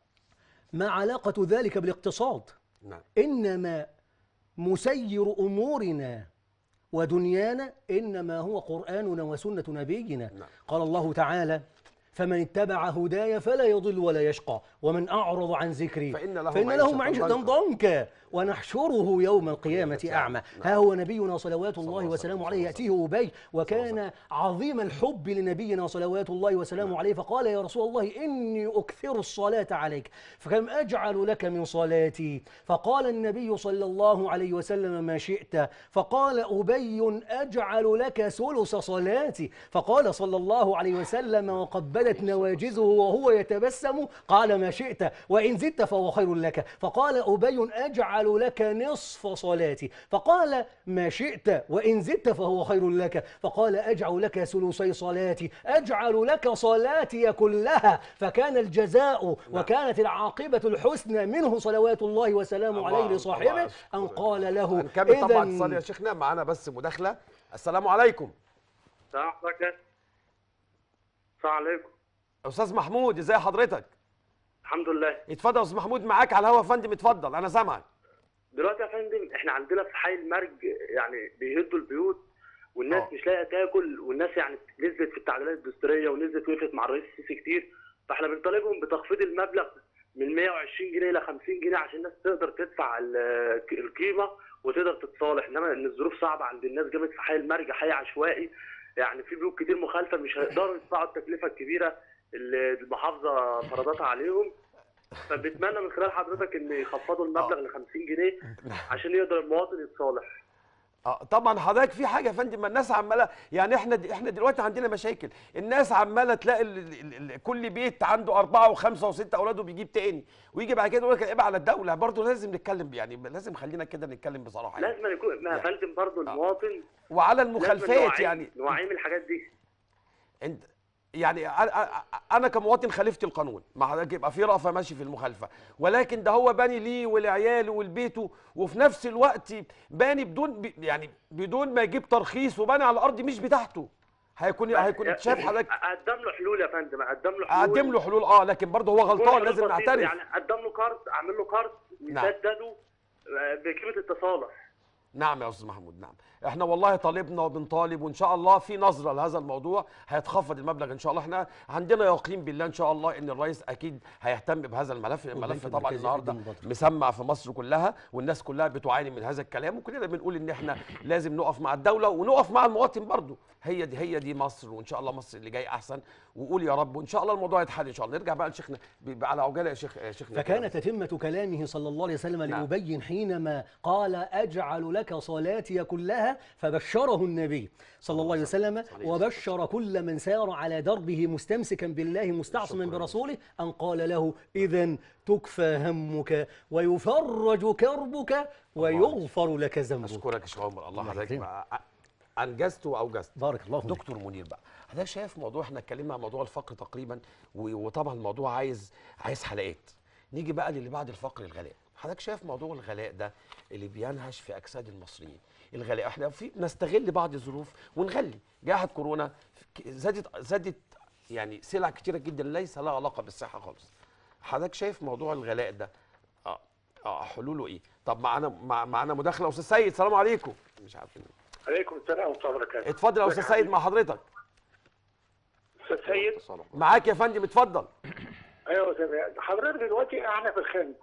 ما علاقة ذلك بالاقتصاد نعم إنما مسير أمورنا ودنيانا إنما هو قرآننا وسنة نبينا نعم. قال الله تعالى فمن اتبع هداي فلا يضل ولا يشقى ومن أعرض عن ذكري فإن له فإن له معيشة معيشة ضنكا. ضنكا ونحشره يوم القيامة نعم. أعمى نعم. ها هو نبينا صلوات الله الله وسلامه وسلم. عليه يأتيه أبي وكان عظيم الحب لنبينا صلوات الله وسلامه عليه فقال يا رسول الله إني أكثر الصلاة عليك فكم أجعل لك من صلاتي فقال النبي صلى الله عليه وسلم ما شئت فقال أبي أجعل لك ثلث صلاتي فقال صلى الله عليه وسلم وقبلت نواجزه وهو يتبسم قال ما شئت وإن زدت فهو خير لك فقال أبي أجعل لك نصف صلاتي فقال ما شئت وإن زدت فهو خير لك فقال أجعل لك ثلثي صلاتي أجعل لك صلاتي كلها فكان الجزاء وكانت العاقبة الحسنى منه صلوات الله وسلامه الله- عليه الله لصاحبه أن أشكرك. قال له هنكمل طبعا إذن اتصال يا شيخنا معانا بس مداخله السلام عليكم السلام عليكم السلام عليكم استاذ محمود ازي حضرتك الحمد لله اتفضل يا استاذ محمود معاك على الهوا يا فندم اتفضل انا سامعك دلوقتي يا فندم احنا عندنا في حي المرج يعني بيهدوا البيوت والناس آه. مش لاقيه تاكل والناس يعني نزلت في التعديلات الدستوريه ونزلت وقفت مع الرئيس السيسي كتير فاحنا بنطالبهم بتخفيض المبلغ من 120 جنيه ل 50 جنيه عشان الناس تقدر تدفع ال- القيمه وتقدر تتصالح انما ان الظروف صعبه عند الناس جامد في حي المرج حي عشوائي يعني في بيوت كتير مخالفه مش هيقدروا يدفعوا التكلفه الكبيره اللي المحافظه فرضتها عليهم فبتمنى من خلال حضرتك ان يخفضوا المبلغ ل 50 جنيه عشان يقدر المواطن يتصالح اه طبعا حضرتك في حاجه يا فندم ما الناس عماله يعني احنا د- احنا دلوقتي عندنا مشاكل الناس عماله تلاقي ال ال ال كل بيت عنده اربعه وخمسه وسته اولاد وبيجيب تاني ويجي بعد كده يقول لك العيب على الدوله برضه لازم نتكلم يعني لازم خلينا كده نتكلم بصراحه يعني. لازم يكون ما يا يعني. فندم برضه المواطن وعلى لازم المخالفات نوعيه- يعني نوعيه من الحاجات دي انت يعني أنا- أنا- انا كمواطن خالفت القانون ما حضرتك يبقى في رأفه ماشي في المخالفه ولكن ده هو باني ليه ولعياله ولبيته وفي نفس الوقت باني بدون ب- يعني بدون ما يجيب ترخيص وباني على الارض مش بتاعته هيكون هيكون شايف حضرتك اقدم له حلول يا فندم اقدم له حلول اقدم له حلول اه لكن برضه هو غلطان حلول لازم بسيطة، نعترف يعني اقدم له قرض اعمل له قرض نعم. يسدده آه، بقيمه التصالح نعم يا استاذ محمود نعم احنا والله طالبنا وبنطالب وان شاء الله في نظره لهذا الموضوع هيتخفض المبلغ ان شاء الله احنا عندنا يقين بالله ان شاء الله ان الرئيس اكيد هيهتم بهذا الملف الملف والبنك طبعا المركزي النهارده يقدم مبادرة. مسمع في مصر كلها والناس كلها بتعاني من هذا الكلام وكلنا بنقول ان احنا لازم نقف مع الدوله ونقف مع المواطن برضه هي دي هي دي مصر وان شاء الله مصر اللي جاي احسن وقول يا رب وان شاء الله الموضوع يتحل ان شاء الله نرجع بقى لشيخنا ب- على عجاله يا شيخ يا شيخنا فكانت تتمة كلامه صلى الله عليه وسلم نعم. ليبين حينما قال أجعل لك صلاتي كلها فبشره النبي صلى الله عليه وسلم وبشر كل من سار على دربه مستمسكا بالله مستعصما شكراً. برسوله أن قال له إذا تكفى همك ويفرج كربك ويغفر لك ذنبك اشكرك يا شيخ عمر الله الله حضرتك يكرمك. بقى انجزت واوجزت بارك الله فيك دكتور منير بقى حضرتك شايف موضوع احنا اتكلمنا عن موضوع الفقر تقريبا و- وطبعا الموضوع عايز عايز حلقات نيجي بقى للي بعد الفقر الغلاء حضرتك شايف موضوع الغلاء ده اللي بينهش في اجساد المصريين الغلاء احنا في نستغل بعض الظروف ونغلي جائحه كورونا ك- زادت زادت يعني سلع كتيره جدا ليس لها علاقه بالصحه خالص حضرتك شايف موضوع الغلاء ده اه اه حلوله ايه طب معانا مع- معانا مداخله استاذ سيد السلام عليكم مش عارف عليكم السلام ورحمه الله وبركاته اتفضل يا استاذ سيد مع حضرتك استاذ سيد التصالح. معاك يا فندم اتفضل ايوه تمام حضرتك دلوقتي احنا في الخان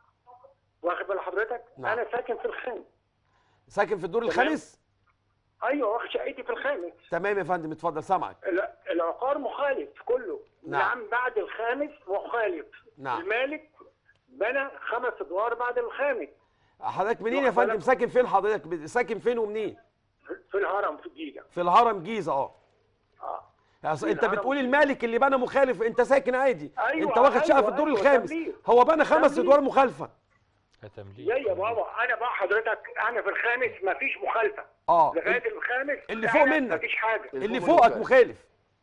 واخد بال حضرتك نعم. انا ساكن في الخان ساكن في الدور تمام. الخامس ايوه واخد شقتي في الخامس تمام يا فندم اتفضل سامعك ال- العقار مخالف كله نعم. نعم بعد الخامس مخالف نعم. المالك بنى خمس ادوار بعد الخامس حضرتك منين يا واخد فندم بالك؟ ساكن فين حضرتك ب- ساكن فين ومنين في الهرم في الجيزه في الهرم جيزه اه اه يعني في انت الهرم بتقول جيزة. المالك اللي بنى مخالف انت ساكن عادي أيوة، انت واخد شقه في أيوة، الدور أيوة، الخامس تمليك. هو بنى خمس تمليك. ادوار مخالفه تمليك يا يا بابا انا بقى حضرتك انا في الخامس مفيش مخالفه اه لغايه الخامس اللي فوق أنا منك. مفيش حاجه اللي فوق فوقك منك. مخالف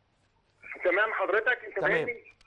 تمام حضرتك انت تمام. فاهمني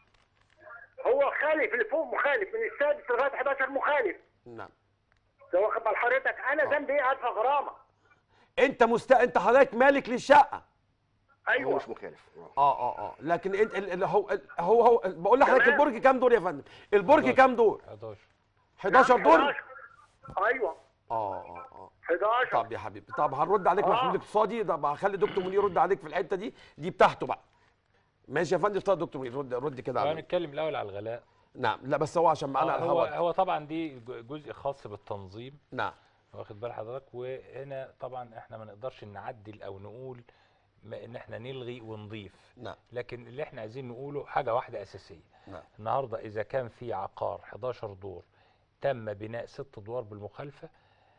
هو خالف اللي فوق مخالف من السادس لغايه 11 مخالف نعم ده واخد بال حضرتك انا آه. ذنبي ايه ادفع غرامه انت مست انت حضرتك مالك للشقه هو ايوه مش مخالف آه. اه اه اه لكن انت ال- ال- هو ال- هو هو بقول لحضرتك تمام. البرج كام دور يا فندم البرج 11. كام دور 11 11 نعم، دور 11. ايوه اه اه اه 11 طب يا حبيبي طب هنرد عليك آه. محمود اقتصادي طب هخلي دكتور منير يرد عليك في الحته دي دي بتاعته بقى ماشي يا فندم اتفضل دكتور منير رد رد كده عليك هنتكلم الاول على الغلاء نعم لا بس هو عشان معانا آه، على هو الهواء هو طبعا دي ج- جزء خاص بالتنظيم نعم واخد بال حضرتك وهنا طبعا احنا ما نقدرش نعدل او نقول ما ان احنا نلغي ونضيف نعم لكن اللي احنا عايزين نقوله حاجه واحده اساسيه نعم النهارده اذا كان في عقار 11 دور تم بناء ست ادوار بالمخالفه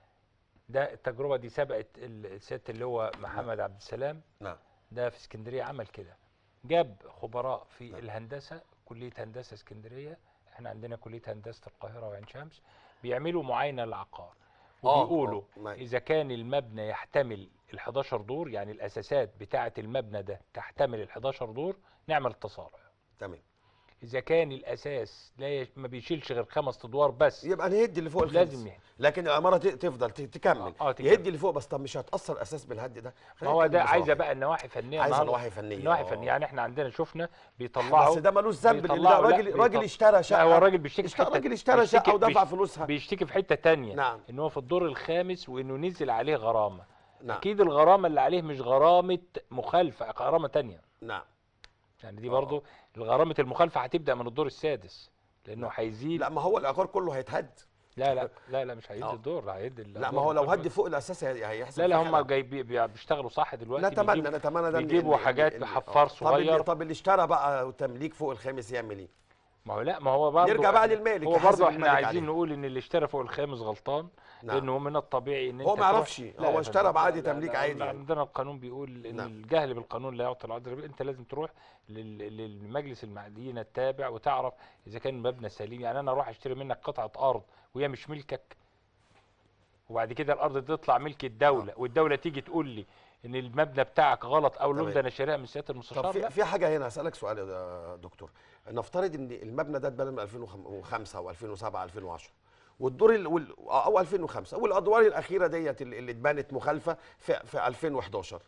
ده التجربه دي سبقت السياده اللي هو محمد عبد السلام نعم ده في اسكندريه عمل كده جاب خبراء في الهندسه كليه هندسه اسكندريه احنا عندنا كليه هندسه القاهره وعين شمس بيعملوا معاينه للعقار آه، وبيقولوا آه، نعم. اذا كان المبنى يحتمل ال 11 دور يعني الاساسات بتاعه المبنى ده تحتمل ال 11 دور نعمل تصالح تمام اذا كان الاساس لا يش... ما بيشيلش غير خمس ادوار بس يبقى نهدي اللي فوق الخمس لازم يهدي. لكن العماره ت- تفضل ت- تكمل آه، تكمل. يهدي اللي فوق بس طب مش هتاثر الاساس بالهد ده ما هو خلينا ده نتكلم عايزه بصراحة. بقى النواحي فنيه عايزة النهاردة. نواحي فنية، نواحي آه. فنيه يعني احنا عندنا شفنا بيطلعوا بس ده ملوش ذنب لان ده بيطلعوا- لا، راجل راجل بيطل- اشترى شقه لا هو الراجل بيشتكي في اشترى حتة- راجل اشترى شقه بيشتكي- ودفع بيش- فلوسها بيشتكي في حته تانية نعم. ان هو في الدور الخامس وانه نزل عليه غرامه نعم اكيد الغرامه اللي عليه مش غرامه مخالفه غرامه تانية نعم يعني دي آه. برضو الغرامه المخالفه هتبدا من الدور السادس لانه هيزيد لا ما هو العقار كله هيتهد لا لا لا لا مش هيدي آه. الدور لا هيدي لا ما هو لو هدي فوق الاساس هي- هيحصل لا لا فيه هم خلل. جاي بي- بي- بيشتغلوا صح دلوقتي نتمنى بيجيب- نتمنى ده اللي- بيجيبوا اللي- حاجات اللي- بحفار طب اللي صغير طب اللي اشترى بقى تمليك فوق الخامس يعمل ايه؟ ما هو لا ما هو برضه نرجع بقى للمالك، هو يحاسب برضه احنا المالك عايزين عليه. نقول ان اللي اشترى فوق الخامس غلطان نعم. لانه من الطبيعي ان هو انت ما تروح- يعرفش، لا هو يا اشترى فندم، بعادي لا، لا، تمليك لا، عادي لا، يعني. عندنا القانون بيقول ان نعم. الجهل بالقانون لا يعطي العذر به. انت لازم تروح لل- للمجلس المدينه التابع وتعرف اذا كان المبنى سليم يعني انا اروح اشتري منك قطعه ارض وهي مش ملكك وبعد كده الارض دي تطلع ملك الدوله والدوله تيجي تقول لي ان المبنى بتاعك غلط او تمام. لون ده انا شاريها من سياده طب المستشار في, لا. في حاجه هنا اسالك سؤال يا دكتور نفترض ان المبنى ده اتبنى من 2005 او 2007 2010 والدور ال... وال... او 2005 والادوار الاخيره ديت اللي اللي اتبنت مخالفه في في 2011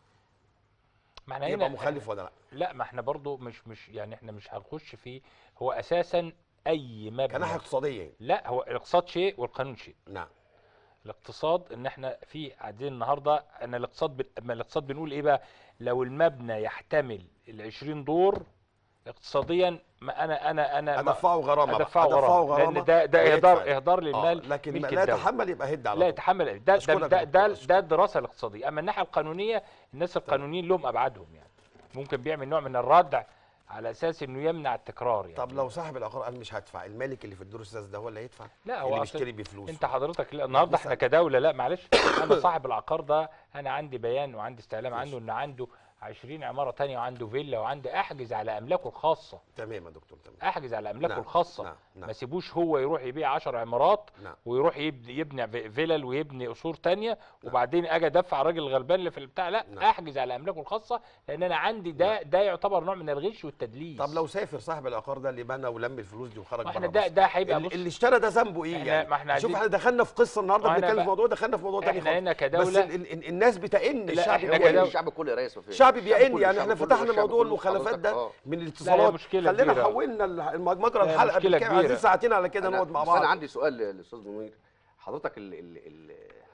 ما احنا يبقى هنا مخالف ولا لا لا ما احنا برضو مش مش يعني احنا مش هنخش فيه هو اساسا اي مبنى كناحيه اقتصاديه يعني لا هو الاقتصاد شيء والقانون شيء نعم الاقتصاد ان احنا في قاعدين النهارده ان الاقتصاد بن... اما الاقتصاد بنقول ايه بقى لو المبنى يحتمل ال 20 دور اقتصاديا ما انا انا انا ما- ادفعه غرامه بقى. ادفعه غرامه لان ده ده ويدفع. اهدار اهدار آه، للمال لكن ملك لا الدولة. يتحمل يبقى هد على لا طول. يتحمل ده ده أشكرك ده يا ده, دكتور، ده الدراسه الاقتصاديه اما الناحيه القانونيه الناس القانونيين لهم ابعادهم يعني ممكن بيعمل نوع من الردع على اساس انه يمنع التكرار يعني طب لو صاحب العقار قال مش هدفع المالك اللي في الدور السادس ده هو اللي هيدفع لا هو اللي أصل بيشتري بفلوس انت حضرتك لا النهارده احنا لسه. كدوله لا معلش انا صاحب العقار ده انا عندي بيان وعندي استعلام عنه ان عنده 20 عماره تانية وعنده فيلا وعنده احجز على املاكه الخاصه تمام يا دكتور تمام احجز على املاكه نعم، الخاصه نعم، نعم. ما سيبوش هو يروح يبيع 10 عمارات نعم. ويروح يبني يبني في- فيلل ويبني قصور تانية وبعدين اجي ادفع الراجل الغلبان اللي في البتاع لا نعم. احجز على املاكه الخاصه لان انا عندي ده ده يعتبر نوع من الغش والتدليس طب لو سافر صاحب العقار ده اللي بنى ولم الفلوس دي وخرج ما احنا بره ده مصر. ده هيبقى اللي, بص اللي اشترى ده ذنبه ايه إحنا- يعني ما إحنا شوف عايزين- احنا دخلنا في قصه النهارده ما إحنا بنتكلم في بقى- موضوع دخلنا في موضوع تاني إحنا خالص هنا كدولة- بس ال ال الناس بتئن لا، الشعب إحنا هو بيئن كدولة- الشعب كله يا ريس ما فيش الشعب الشعب بيئن كله- يعني الشعب احنا كله- فتحنا الشعب موضوع كله المخالفات حضرتك، ده آه. من الاتصالات مشكلة خلينا كبيرة. حولنا الم- مجرى لا، الحلقه مشكلة بالكامل. عايزين كبيرة. ساعتين على كده أنا- نقعد مع بس بعض انا عندي سؤال للاستاذ منير حضرتك ال ال ال اللي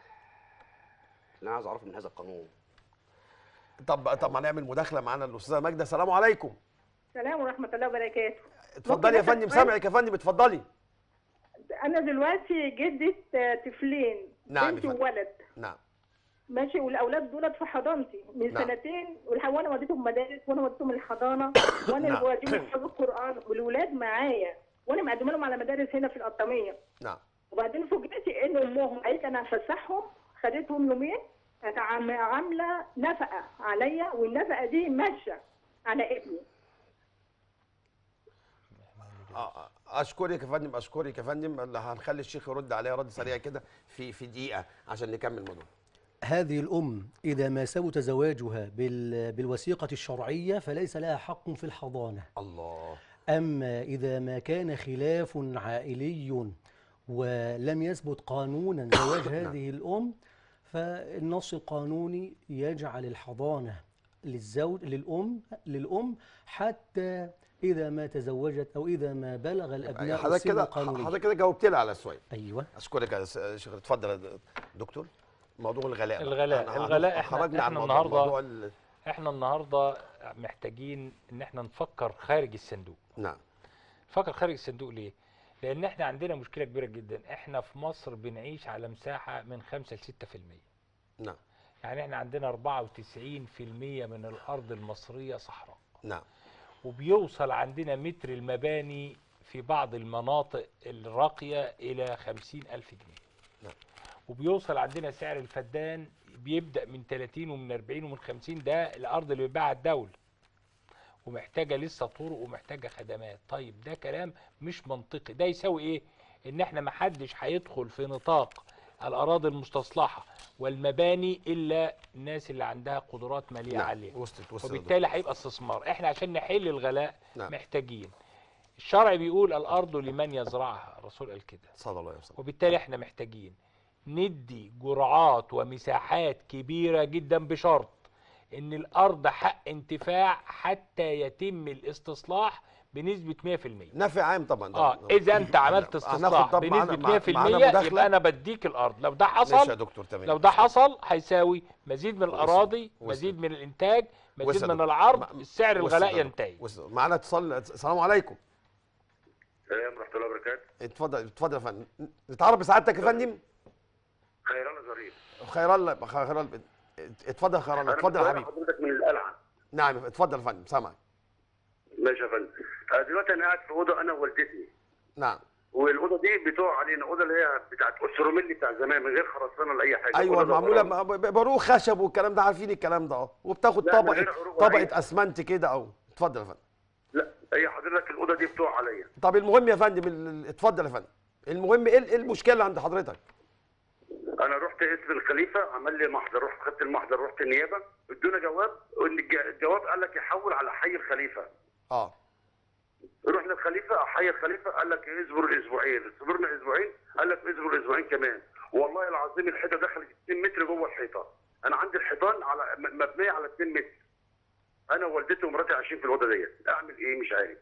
انا عايز اعرفه من هذا القانون طب طب ما نعمل مداخله معانا الاستاذه ماجده السلام عليكم السلام ورحمة الله وبركاته اتفضلي يا ممكن فندم آخد سؤال؟ سامعك يا فندم اتفضلي أنا دلوقتي جدة آه، طفلين نعم يا بنت فندم. وولد نعم ماشي والأولاد دولت في حضانتي من نعم. سنتين والح- وأنا وديتهم مدارس وأنا وديتهم الحضانة وأنا نعم. اللي بوديهم حفظ القرآن والولاد معايا وأنا مقدمة لهم على مدارس هنا في القطامية نعم وبعدين فوجئت إن أمهم قالت أنا هفسحهم خدتهم يومين كانت عام- عاملة نفقة عليا والنفقة دي ماشية على ابني آه، آه، اشكرك يا فندم اشكرك يا فندم اللي هنخلي الشيخ يرد عليها رد سريع كده في في دقيقه عشان نكمل الموضوع هذه الأم إذا ما ثبت زواجها بال- بالوثيقة الشرعية فليس لها حق في الحضانة الله أما إذا ما كان خلاف عائلي ولم يثبت قانونا زواج هذه الأم فالنص القانوني يجعل الحضانة للزوج للأم للأم حتى إذا ما تزوجت أو إذا ما بلغ الأبناء حضرتك السن كده القانوني حضرتك كده جاوبت لي على السؤال أيوه اشكرك يا س- شيخ اتفضل يا دكتور موضوع الغلاء بقى. الغلاء. أنا- الغلاء إحنا- خرجنا عن إحنا موضوع النهاردة- موضوع ال- احنا النهارده محتاجين ان احنا نفكر خارج الصندوق نعم نفكر خارج الصندوق ليه لان احنا عندنا مشكله كبيره جدا احنا في مصر بنعيش على مساحه من 5 ل 6% نعم يعني احنا عندنا 94% من الارض المصريه صحراء نعم وبيوصل عندنا متر المباني في بعض المناطق الراقية إلى خمسين ألف جنيه نعم. وبيوصل عندنا سعر الفدان بيبدأ من 30 ومن 40 ومن 50 ده الأرض اللي بيبيعها الدولة ومحتاجة لسه طرق ومحتاجة خدمات طيب ده كلام مش منطقي ده يساوي إيه إن إحنا محدش هيدخل في نطاق الأراضي المستصلحة والمباني إلا الناس اللي عندها قدرات مالية نعم عالية وصلت وصلت وبالتالي هيبقى استثمار احنا عشان نحل الغلاء نعم. محتاجين الشرع بيقول الارض لمن يزرعها الرسول قال كده صلى الله عليه وسلم وبالتالي احنا محتاجين ندي جرعات ومساحات كبيره جدا بشرط ان الارض حق انتفاع حتى يتم الاستصلاح بنسبه 100% نفع عام طبعا ده- اه ده- اذا انت عملت هناخد استصلاح طب معانا- بنسبه مع- 100% معانا مداخلة؟ يبقى انا بديك الارض لو ده ماشي يا حصل دكتور تمام لو ده حصل هيساوي مزيد من وصل- الاراضي وصل. مزيد من الانتاج مزيد وصل. من العرض ما- السعر وصل الغلاء ده. ينتهي وصل. معانا اتصال السلام عليكم السلام ورحمه الله وبركاته اتفضل اتفضل يا فندم نتعرف بسعادتك يا فندم خير الله ظريف خير الله خير الله اتفضل يا خير الله اتفضل يا حبيبي حضرتك من القلعه نعم اتفضل يا فندم سامعك ماشي يا فندم آه، دلوقتي انا قاعد في اوضه انا ووالدتي نعم والاوضه دي بتوع علينا اوضه اللي هي بتاعت السروميلي بتاع زمان من غير خرسانه ولا اي حاجه ايوه أوضة معموله دوران. ب- ب- باروق خشب والكلام ده عارفين الكلام ده اه وبتاخد لا، من طبقه غير عروق ولا طبقه أي اسمنت كده او اتفضل يا فندم لا هي حضرتك الاوضه دي بتوع عليا طب المهم يا فندم ال- ال- اتفضل يا فندم المهم ايه ال- إيه المشكله اللي عند حضرتك انا رحت رحت اسم الخليفه عمل لي محضر رحت خدت المحضر رحت النيابه ادونا جواب وان الج- الجواب قال لك يحول على حي الخليفه اه رحنا الخليفه حي الخليفه قال لك اصبر اسبوعين صبرنا اسبوعين قال لك اصبر اسبوعين كمان والله العظيم الحيطه دخلت 2 متر جوه الحيطه انا عندي الحيطان على م- مبنيه على 2 متر انا ووالدتي ومراتي عايشين في الاوضه ديت اعمل ايه مش عارف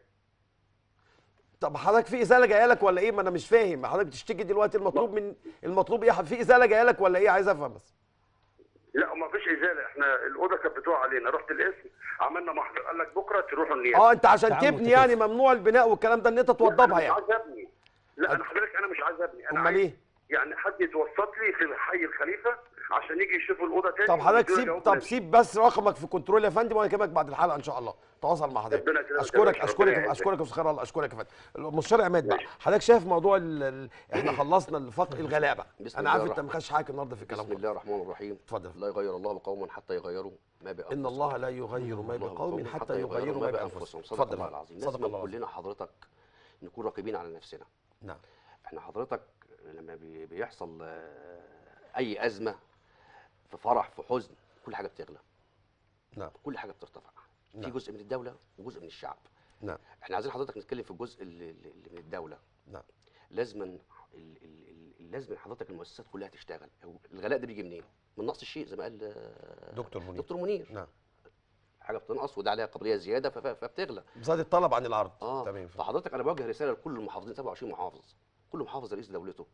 طب حضرتك في ازاله جايه لك ولا ايه ما انا مش فاهم حضرتك بتشتكي دلوقتي المطلوب من المطلوب ايه في ازاله جايه لك ولا ايه عايز افهم بس لا ما فيش ازاله احنا الاوضه كانت بتقع علينا رحت القسم عملنا محضر قال لك بكره تروحوا النيابه اه انت عشان تعامل تبني يعني ممنوع البناء والكلام ده ان انت توضبها لا، أنا يعني مش عايز ابني لا انا حضرتك انا مش عايز ابني انا امال عايز ايه يعني حد يتوسط لي في حي الخليفه عشان يجي يشوفوا الاوضه تاني طب حضرتك ويدونا سيب جواب طب نهائي. سيب بس رقمك في كنترول يا فندم وانا اكلمك بعد الحلقه ان شاء الله تواصل مع حضرتك ربنا يكرمك يا اشكرك باشا، اشكرك ربنا يعزك. اشكرك يا استاذ خير الله اشكرك يا فندم المستشار عماد بقى ماشي. حضرتك شايف موضوع ال... ال... احنا خلصنا الفقر الغلابه بسم انا الله عارف انت الرحمن- ما خدش حاجه النهارده في الكلام بسم الله الرحمن الرحيم اتفضل. لا يغير الله بقوما حتى يغيروا ما بانفسهم ان الله لا يغير ما الله بقوم حتى يغيروا ما بانفسهم صدق الله اتفضل العظيم صدق لازم الله العظيم كلنا حضرتك نكون راقبين على نفسنا نعم احنا حضرتك لما بي- بيحصل آه، اي ازمه في فرح في حزن كل حاجه بتغلى نعم كل حاجه بترتفع في نعم. جزء من الدوله وجزء من الشعب نعم احنا عايزين حضرتك نتكلم في الجزء اللي, اللي من الدوله نعم لازما ال- ال- ال- لازم حضرتك المؤسسات كلها تشتغل هو الغلاء ده بيجي منين من نقص الشيء زي ما قال آه، دكتور منير. دكتور منير نعم حاجه بتنقص وده عليها قابليه زياده ف- ف- فبتغلى زاد الطلب عن العرض اه تمام فحضرتك انا بوجه رساله لكل المحافظين 27 محافظ كل محافظ رئيس دولته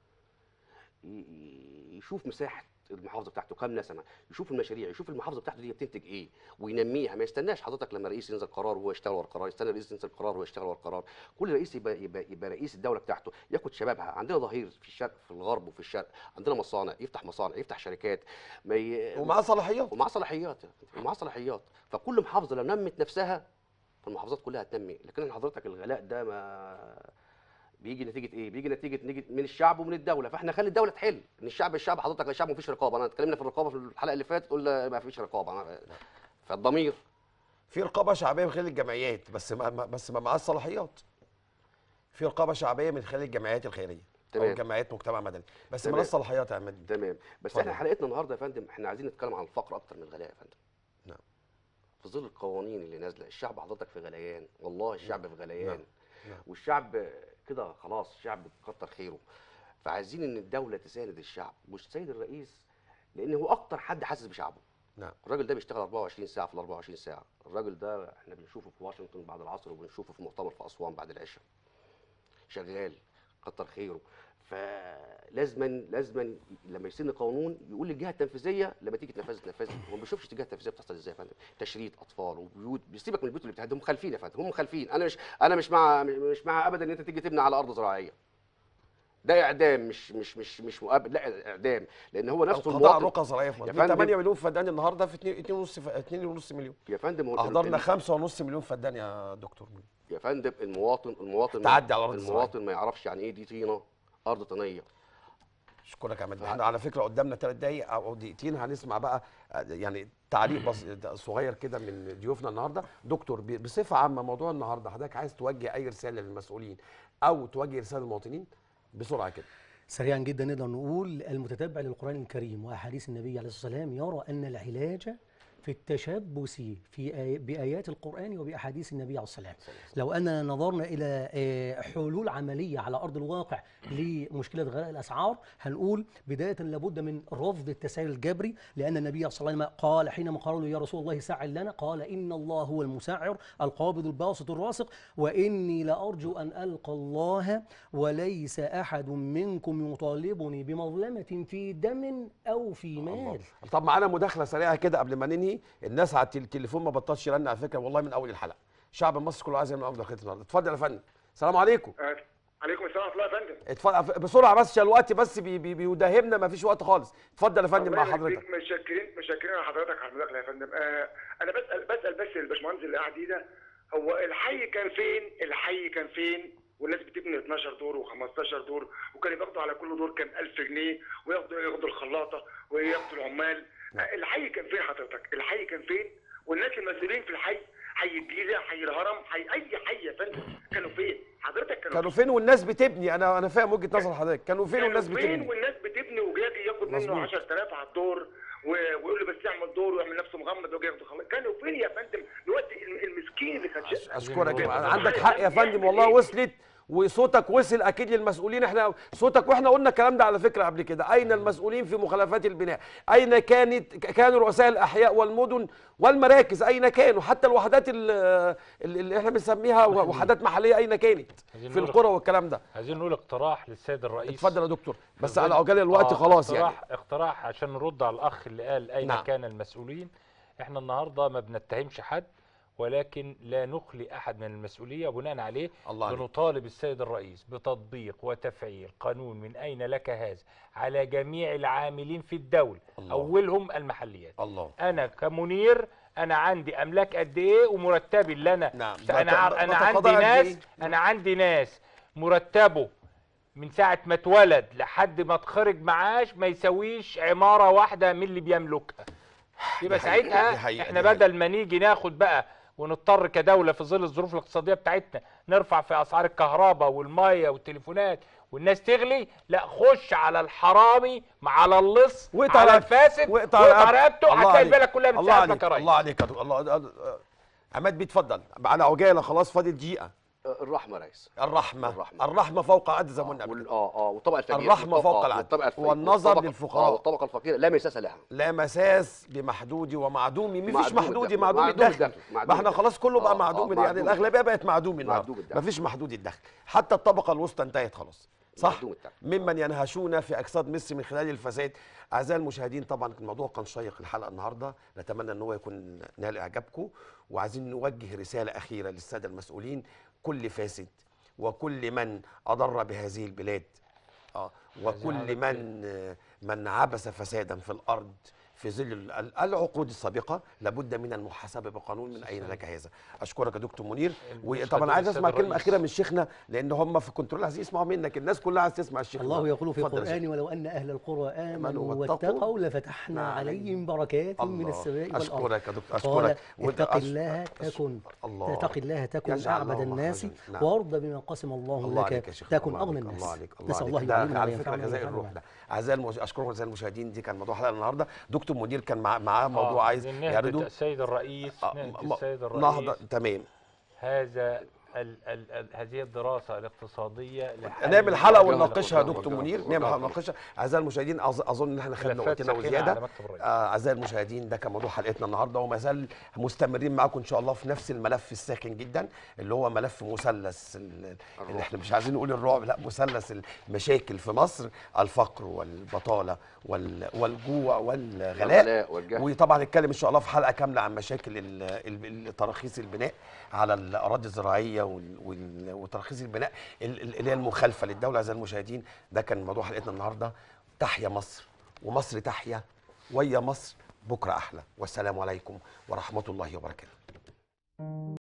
ي- ي- يشوف مساحه المحافظه بتاعته كام نسمه يشوف المشاريع يشوف المحافظه بتاعته دي بتنتج ايه وينميها ما يستناش حضرتك لما رئيس ينزل قرار وهو يشتغل ورا قرار يستنى رئيس ينزل قرار وهو يشتغل ورا قرار كل رئيس يبقى, يبقى, يبقى رئيس الدوله بتاعته ياخد شبابها عندنا ظهير في الشرق في الغرب وفي الشرق عندنا مصانع يفتح مصانع يفتح شركات ما ي... ومعاه صلاحيات ومعاه صلاحيات ومعاه صلاحيات فكل محافظه لو نمت نفسها فالمحافظات كلها هتنمي لكن حضرتك الغلاء ده ما بيجي نتيجه ايه بيجي نتيجه نتيجه من الشعب ومن الدوله فاحنا خلي الدوله تحل ان الشعب الشعب حضرتك الشعب مفيش رقابه انا اتكلمنا في الرقابه في الحلقه اللي فاتت قلنا ما فيش رقابه أنا- فالضمير في رقابه شعبيه من خلال الجمعيات بس ما ما- بس ما معاه الصلاحيات في رقابه شعبيه من خلال الجمعيات الخيريه او تمام. جمعيات مجتمع مدني بس تمام. ما الصلاحيات يا عماد تمام بس اتفضل. احنا حلقتنا النهارده يا فندم احنا عايزين نتكلم عن الفقر اكتر من الغلاء يا فندم نعم. في ظل القوانين اللي نازله الشعب حضرتك في غليان والله الشعب في غليان نعم. نعم. والشعب كده خلاص الشعب كتر خيره فعايزين ان الدوله تساند الشعب والسيد الرئيس لان هو اكتر حد حاسس بشعبه نعم الراجل ده بيشتغل 24 ساعه في ال 24 ساعه الراجل ده احنا بنشوفه في واشنطن بعد العصر وبنشوفه في مؤتمر في اسوان بعد العشاء شغال كتر خيره فلازما لازما لما يسن قانون يقول للجهه التنفيذيه لما تيجي تنفذ تنفذ هو ما بيشوفش الجهه التنفيذيه بتحصل ازاي يا فندم تشريد اطفال وبيوت بيسيبك من البيوت اللي بتهدم هم مخالفين يا فندم هم مخالفين انا مش انا مش مع مش مع ابدا ان انت تيجي تبني على ارض زراعيه ده اعدام مش مش مش مش مؤبد لا اعدام لان هو نفسه القضاء على المواطن الرقى الزراعيه في يا مصر في فندم. 8 مليون فدان النهارده في 2 2 2.5 مليون يا فندم هو احضرنا ال- 5.5 مليون فدان يا دكتور منير يا فندم المواطن المواطن تعدي على أرض المواطن ما يعرفش يعني ايه دي طينه ارض طينيه اشكرك يا عماد احنا على فكره قدامنا ثلاث دقائق او دقيقتين هنسمع بقى آه، يعني تعليق بس صغير كده من ضيوفنا النهارده دكتور ب- بصفه عامه موضوع النهارده حضرتك عايز توجه اي رساله للمسؤولين او توجه رساله للمواطنين بسرعه كده سريعا جدا نقدر نقول المتتبع للقرآن الكريم وأحاديث النبي عليه الصلاة والسلام يرى أن العلاج في التشبث في آي- بآيات القرآن وبأحاديث النبي عليه الصلاة والسلام لو أننا نظرنا إلى آه، حلول عملية على أرض الواقع لمشكلة غلاء الأسعار هنقول بداية لابد من رفض التسعير الجبري لأن النبي صلى الله عليه وسلم قال حينما قالوا له يا رسول الله سعر لنا قال إن الله هو المسعر القابض الباسط الراسق وإني لأرجو أن ألقى الله وليس أحد منكم يطالبني بمظلمة في دم أو في مال طب معانا مداخله سريعه كده قبل ما ننهي الناس على التل- التليفون ما بطلش يرن على فكره والله من اول الحلقه الشعب المصري كله عايز يعمل افضل خدمه النهارده اتفضل يا فندم السلام عليكم عليكم السلام ورحمه الله يا فندم اتفضل بسرعه بس عشان الوقت بس بي بي بيداهمنا ما فيش وقت خالص اتفضل يا فندم مع الله يبارك حضرتك فيك، متشكرين متشكرين على حضرتك على المداخله يا فندم آه انا بسال بسال بس الباشمهندس اللي قاعد ده هو الحي كان فين الحي كان فين والناس بتبني 12 دور و15 دور وكانوا بياخدوا على كل دور كام 1000 جنيه وياخدوا ياخدوا الخلاطه وياخدوا العمال آه، الحي كان فين حضرتك الحي كان فين والناس المسؤولين في الحي حي الجيزه حي الهرم حي اي حي يا فندم كانوا فين حضرتك كانوا كانوا فين والناس بتبني انا انا فاهم وجهه نظر حضرتك كانوا فين كانوا والناس فين بتبني والناس بتبني وجاي ياخد منه مظبوط. 10000 على الدور و- ويقول له بس يعمل دور ويعمل نفسه مغمض ويجي ياخد خلاص كانوا فين يا فندم دلوقتي الم- المسكين اللي كان شا- اشكرك نقول- عندك حق يا فندم والله وصلت وصوتك وصل اكيد للمسؤولين احنا صوتك واحنا قلنا الكلام ده على فكره قبل كده اين المسؤولين في مخالفات البناء اين كانت ك- كانوا رؤساء الاحياء والمدن والمراكز اين كانوا حتى الوحدات ال- ال- اللي احنا بنسميها وحدات محليه اين كانت عايزين في نقول- القرى والكلام ده عايزين نقول اقتراح للسيد الرئيس اتفضل يا دكتور بس في على ظل- عجاله الوقت آه، خلاص يعني اقتراح اقتراح عشان نرد على الاخ اللي قال اين نعم. نعم. كان المسؤولين احنا النهارده ما بنتهمش حد ولكن لا نخلي احد من المسؤوليه وبناء عليه الله عليك. بنطالب السيد الرئيس بتطبيق وتفعيل قانون من اين لك هذا على جميع العاملين في الدوله الله. اولهم المحليات الله انا كمنير انا عندي املاك قد ايه ومرتبي اللي انا نعم. انا بت- ع- انا عندي بتقاضى قد ناس إيه؟ انا عندي ناس مرتبه من ساعة ما اتولد لحد ما اتخرج معاش ما يساويش عمارة واحدة من اللي بيملكها يبقى دي حقيقة، دي ساعتها حقيقة، احنا دي حقيقة. بدل ما نيجي ناخد بقى ونضطر كدولة في ظل الظروف الاقتصادية بتاعتنا نرفع في أسعار الكهرباء والمية والتليفونات والناس تغلي لا خش على الحرامي مع على اللص واقطع على رقبته. الفاسد واقطع واقطع رقبته. رقبته الله هتلاقي عليك. البلد كلها الله بتساعد عليك لك يا ريس الله عليك يا دكتور. الله آه، آه. عماد بيتفضل على عجاله خلاص فاضل دقيقه الرحمه يا ريس الرحمه الرحمة. الرحمه فوق عد زي ما قلنا قبل وال- كده. اه اه والطبقه الفقيره الرحمة والطبقة- فوق آه، العدل. والطبقة الفقيرة. والنظر والطبقة- للفقراء. آه، والطبقه الفقيره لا مساس لها لا مساس بمحدودي ومعدومي مفيش معدوم محدودي الدخل. معدوم معدوم الدخل الدخل. معدوم ما احنا الدخل. خلاص كله بقى آه، معدوم آه، يعني معدوم. الاغلبيه بقت معدوم معدوم النهارده الدخل. مفيش محدود الدخل حتى الطبقه الوسطى انتهت خلاص صح معدوم الدخل. ممن ينهشون في اجساد مصر من خلال الفساد اعزائي المشاهدين طبعا الموضوع كان شيق الحلقه النهارده نتمنى ان هو يكون نال اعجابكم وعايزين نوجه رساله اخيره للساده المسؤولين كل فاسد وكل من اضر بهذه البلاد اه وكل من من عبث فسادا في الارض في ظل ال- العقود السابقه لابد من المحاسبه بقانون من اين لك هذا اشكرك يا دكتور منير وطبعا عايز اسمع كلمه اخيره من شيخنا لان هم في كنترول عايزين يسمعوا منك الناس كلها عايز تسمع الشيخ الله يقول في اتفضل يا القرآن شيخ. ولو أن أهل القرى آمنوا آمنوا واتقوا واتقوا لفتحنا نعم. عليهم بركات من الله. السماء والأرض أشكرك يا دكتور، قال أشكرك. وده اتق أش- الله أش- تكن الله. اتق الله تكن يجعل أعبد الله الناس مخرجا. نعم. وارضى بما قسم الله, الله عليك يا لك شيخ تكن الله أغنى عليك، الناس الله عليك الله نسأل عليك. الله ده يعلمنا على وينفعنا فكره غذاء وينفعنا الروح ده اعزائي المش... اشكركم اعزائي المشاهدين دي كان موضوع حلقه النهارده دكتور مدير كان مع... معاه موضوع عايز نهدد يعرضه السيد الرئيس آه، نهدد م- السيد الرئيس نهضه تمام هذا ال ال ال هذه الدراسة الاقتصادية لحل نعمل حلقه مشكلة ونناقشها يا الأسرة. دكتور منير نعمل حلقه ونناقشها اعزائي المشاهدين أظ- اظن ان احنا خدنا ملفات وقتنا ساخنة وزياده على مكتب الرئيس. آه، اعزائي المشاهدين ده كان موضوع حلقتنا النهارده وما زال مستمرين معاكم ان شاء الله في نفس الملف الساخن جدا اللي هو ملف مثلث ال- اللي احنا مش عايزين نقول الرعب لا مثلث المشاكل في مصر الفقر والبطاله وال- والجوع والغلاء والغلاء والجهل. وطبعا نتكلم ان شاء الله في حلقه كامله عن مشاكل ال- ال- تراخيص البناء على الاراضي الزراعيه وال- وال- وتراخيص البناء ال- ال- اللي هي المخالفه للدوله اعزائي المشاهدين ده كان موضوع حلقتنا النهارده تحيا مصر ومصر تحيا ويا مصر بكره احلى والسلام عليكم ورحمه الله وبركاته